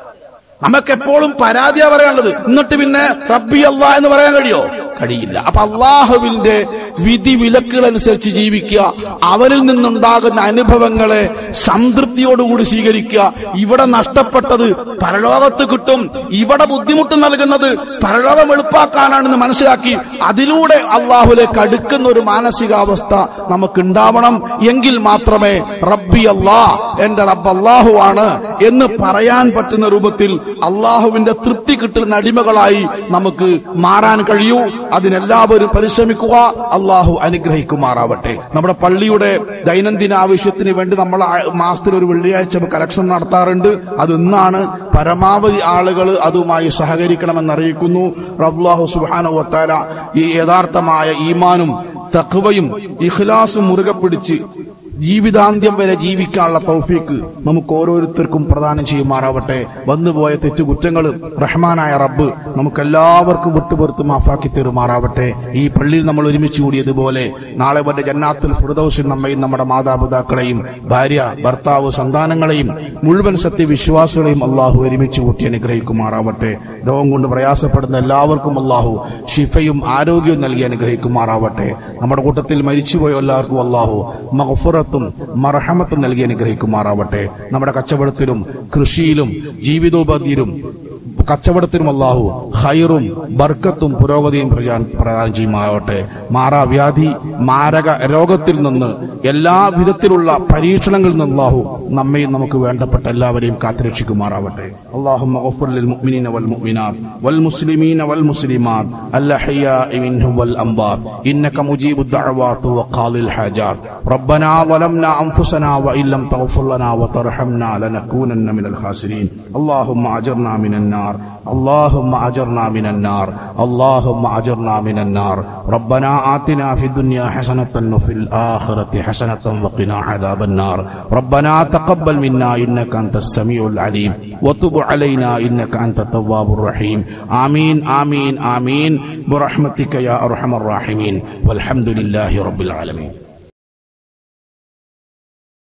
നമുക്ക് എപ്പോഴും പരാതിയാ പറയാനുള്ളത് എന്നിട്ട് പിന്നെ റബ്ബി അള്ളാഹ് എന്ന് പറയാൻ കഴിയോ കഴിയില്ല അപ്പൊ അള്ളാഹുവിന്റെ വിധി വിലക്കുകൾ അനുസരിച്ച് ജീവിക്കുക അവരിൽ നിന്നുണ്ടാകുന്ന അനുഭവങ്ങളെ സംതൃപ്തിയോടുകൂടി സ്വീകരിക്കുക ഇവിടെ നഷ്ടപ്പെട്ടത് പരലോകത്ത് കിട്ടും ഇവിടെ ബുദ്ധിമുട്ട് നൽകുന്നത് പരലോകം എളുപ്പാക്കാനാണെന്ന് മനസ്സിലാക്കി അതിലൂടെ അള്ളാഹുലേക്ക് അടുക്കുന്ന ഒരു മാനസികാവസ്ഥ നമുക്ക് ഉണ്ടാവണം എങ്കിൽ മാത്രമേ റബ്ബി അള്ളാ എന്റെ റബ്ബ് അള്ളാഹു ആണ് എന്ന് പറയാൻ പറ്റുന്ന രൂപത്തിൽ അള്ളാഹുവിന്റെ തൃപ്തി കിട്ടുന്ന അടിമകളായി നമുക്ക് മാറാൻ കഴിയൂ അതിനെല്ലാവരും പരിശ്രമിക്കുക അള്ളാഹു അനുഗ്രഹിക്കുമാറാവട്ടെ നമ്മുടെ പള്ളിയുടെ ദൈനംദിന ആവശ്യത്തിന് വേണ്ടി നമ്മൾ ആ- മാസത്തിൽ ഒരു വെള്ളിയാഴ്ച കലക്ഷൻ നടത്താറുണ്ട് അത് ഇന്നാണ് പരമാവധി ആളുകൾ അതുമായി സഹകരിക്കണമെന്ന് അറിയിക്കുന്നു റബ്ലാഹു സുബാനു വത്താല ഈ യഥാർത്ഥമായ ഈമാനും തഖ്വയും ഇഖ്ലാസും മുറുകെ പിടിച്ച് ജീവിതാന്ത്യം വരെ ജീവിക്കാനുള്ള തൗഫീക്ക് നമുക്ക് ഓരോരുത്തർക്കും പ്രദാനം ചെയ്യുമാറാവട്ടെ വന്നുപോയ തെറ്റുകുറ്റങ്ങൾ റഹ്മാനായ റബ്ബ് നമുക്കെല്ലാവർക്കും വിട്ടുപുറത്ത് മാഫാക്കി തരുമാറാവട്ടെ ഈ പള്ളിയിൽ നമ്മൾ ഒരുമിച്ച് കൂടിയതുപോലെ നാളെ വരെ ജന്നാത്തുൽ ഫുർദൌസിൽ നമ്മയും നമ്മുടെ മാതാപിതാക്കളെയും ഭാര്യ ഭർത്താവ് സന്താനങ്ങളെയും മുഴുവൻ സത്യവിശ്വാസികളെയും അള്ളാഹു ഒരുമിച്ച് കൂട്ടി അനുഗ്രഹിക്കുമാറാവട്ടെ രോഗം കൊണ്ട് പ്രയാസപ്പെടുന്ന എല്ലാവർക്കും അള്ളാഹു ഷിഫയും ആരോഗ്യവും നൽകി അനുഗ്രഹിക്കുമാറാവട്ടെ നമ്മുടെ കൂട്ടത്തിൽ മരിച്ചുപോയ എല്ലാവർക്കും അള്ളാഹു മഹഫുറത്തും മർഹമത്തും നൽകി അനുഗ്രഹിക്കുമാറാവട്ടെ നമ്മുടെ കച്ചവടത്തിലും കൃഷിയിലും ജീവിതോപാധിയിലും കച്ചവടത്തിനും അള്ളാഹു ഹൈറും ബർക്കത്തും പുരോഗതിയും പ്രചാ- പ്രദാനം ചെയ്യുമാവട്ടെ മാറാവ്യാധി മാരക രോഗത്തിൽ നിന്ന് എല്ലാ വിധത്തിലുള്ള പരീക്ഷണങ്ങളിൽ നിന്ന് അള്ളാഹു നമ്മയും നമുക്ക് വേണ്ടപ്പെട്ട എല്ലാവരെയും കാത്തുരക്ഷിക്കുമാറാവട്ടെ അള്ളാഹു للمؤمنين والمؤمنات والمسلمين والمسلمات الأحياء منهم والأموات إنك مجيب الدعوات وقاضي الحاجات ربنا ظلمنا أنفسنا وإن لم تغفر لنا وترحمنا لنكونن من الخاسرين اللهم أجرنا من النار اللهم أجرنا من النار اللهم أجرنا من النار ربنا آتنا في الدنيا حسنة وفي الآخرة حسنة وقنا عذاب النار ربنا تقبل منا إنك أنت السميع العليم وتب علينا إنك أنت التواب الرحيم آمين آمين آمين برحمتك يا أرحم الراحمين والحمد لله رب العالمين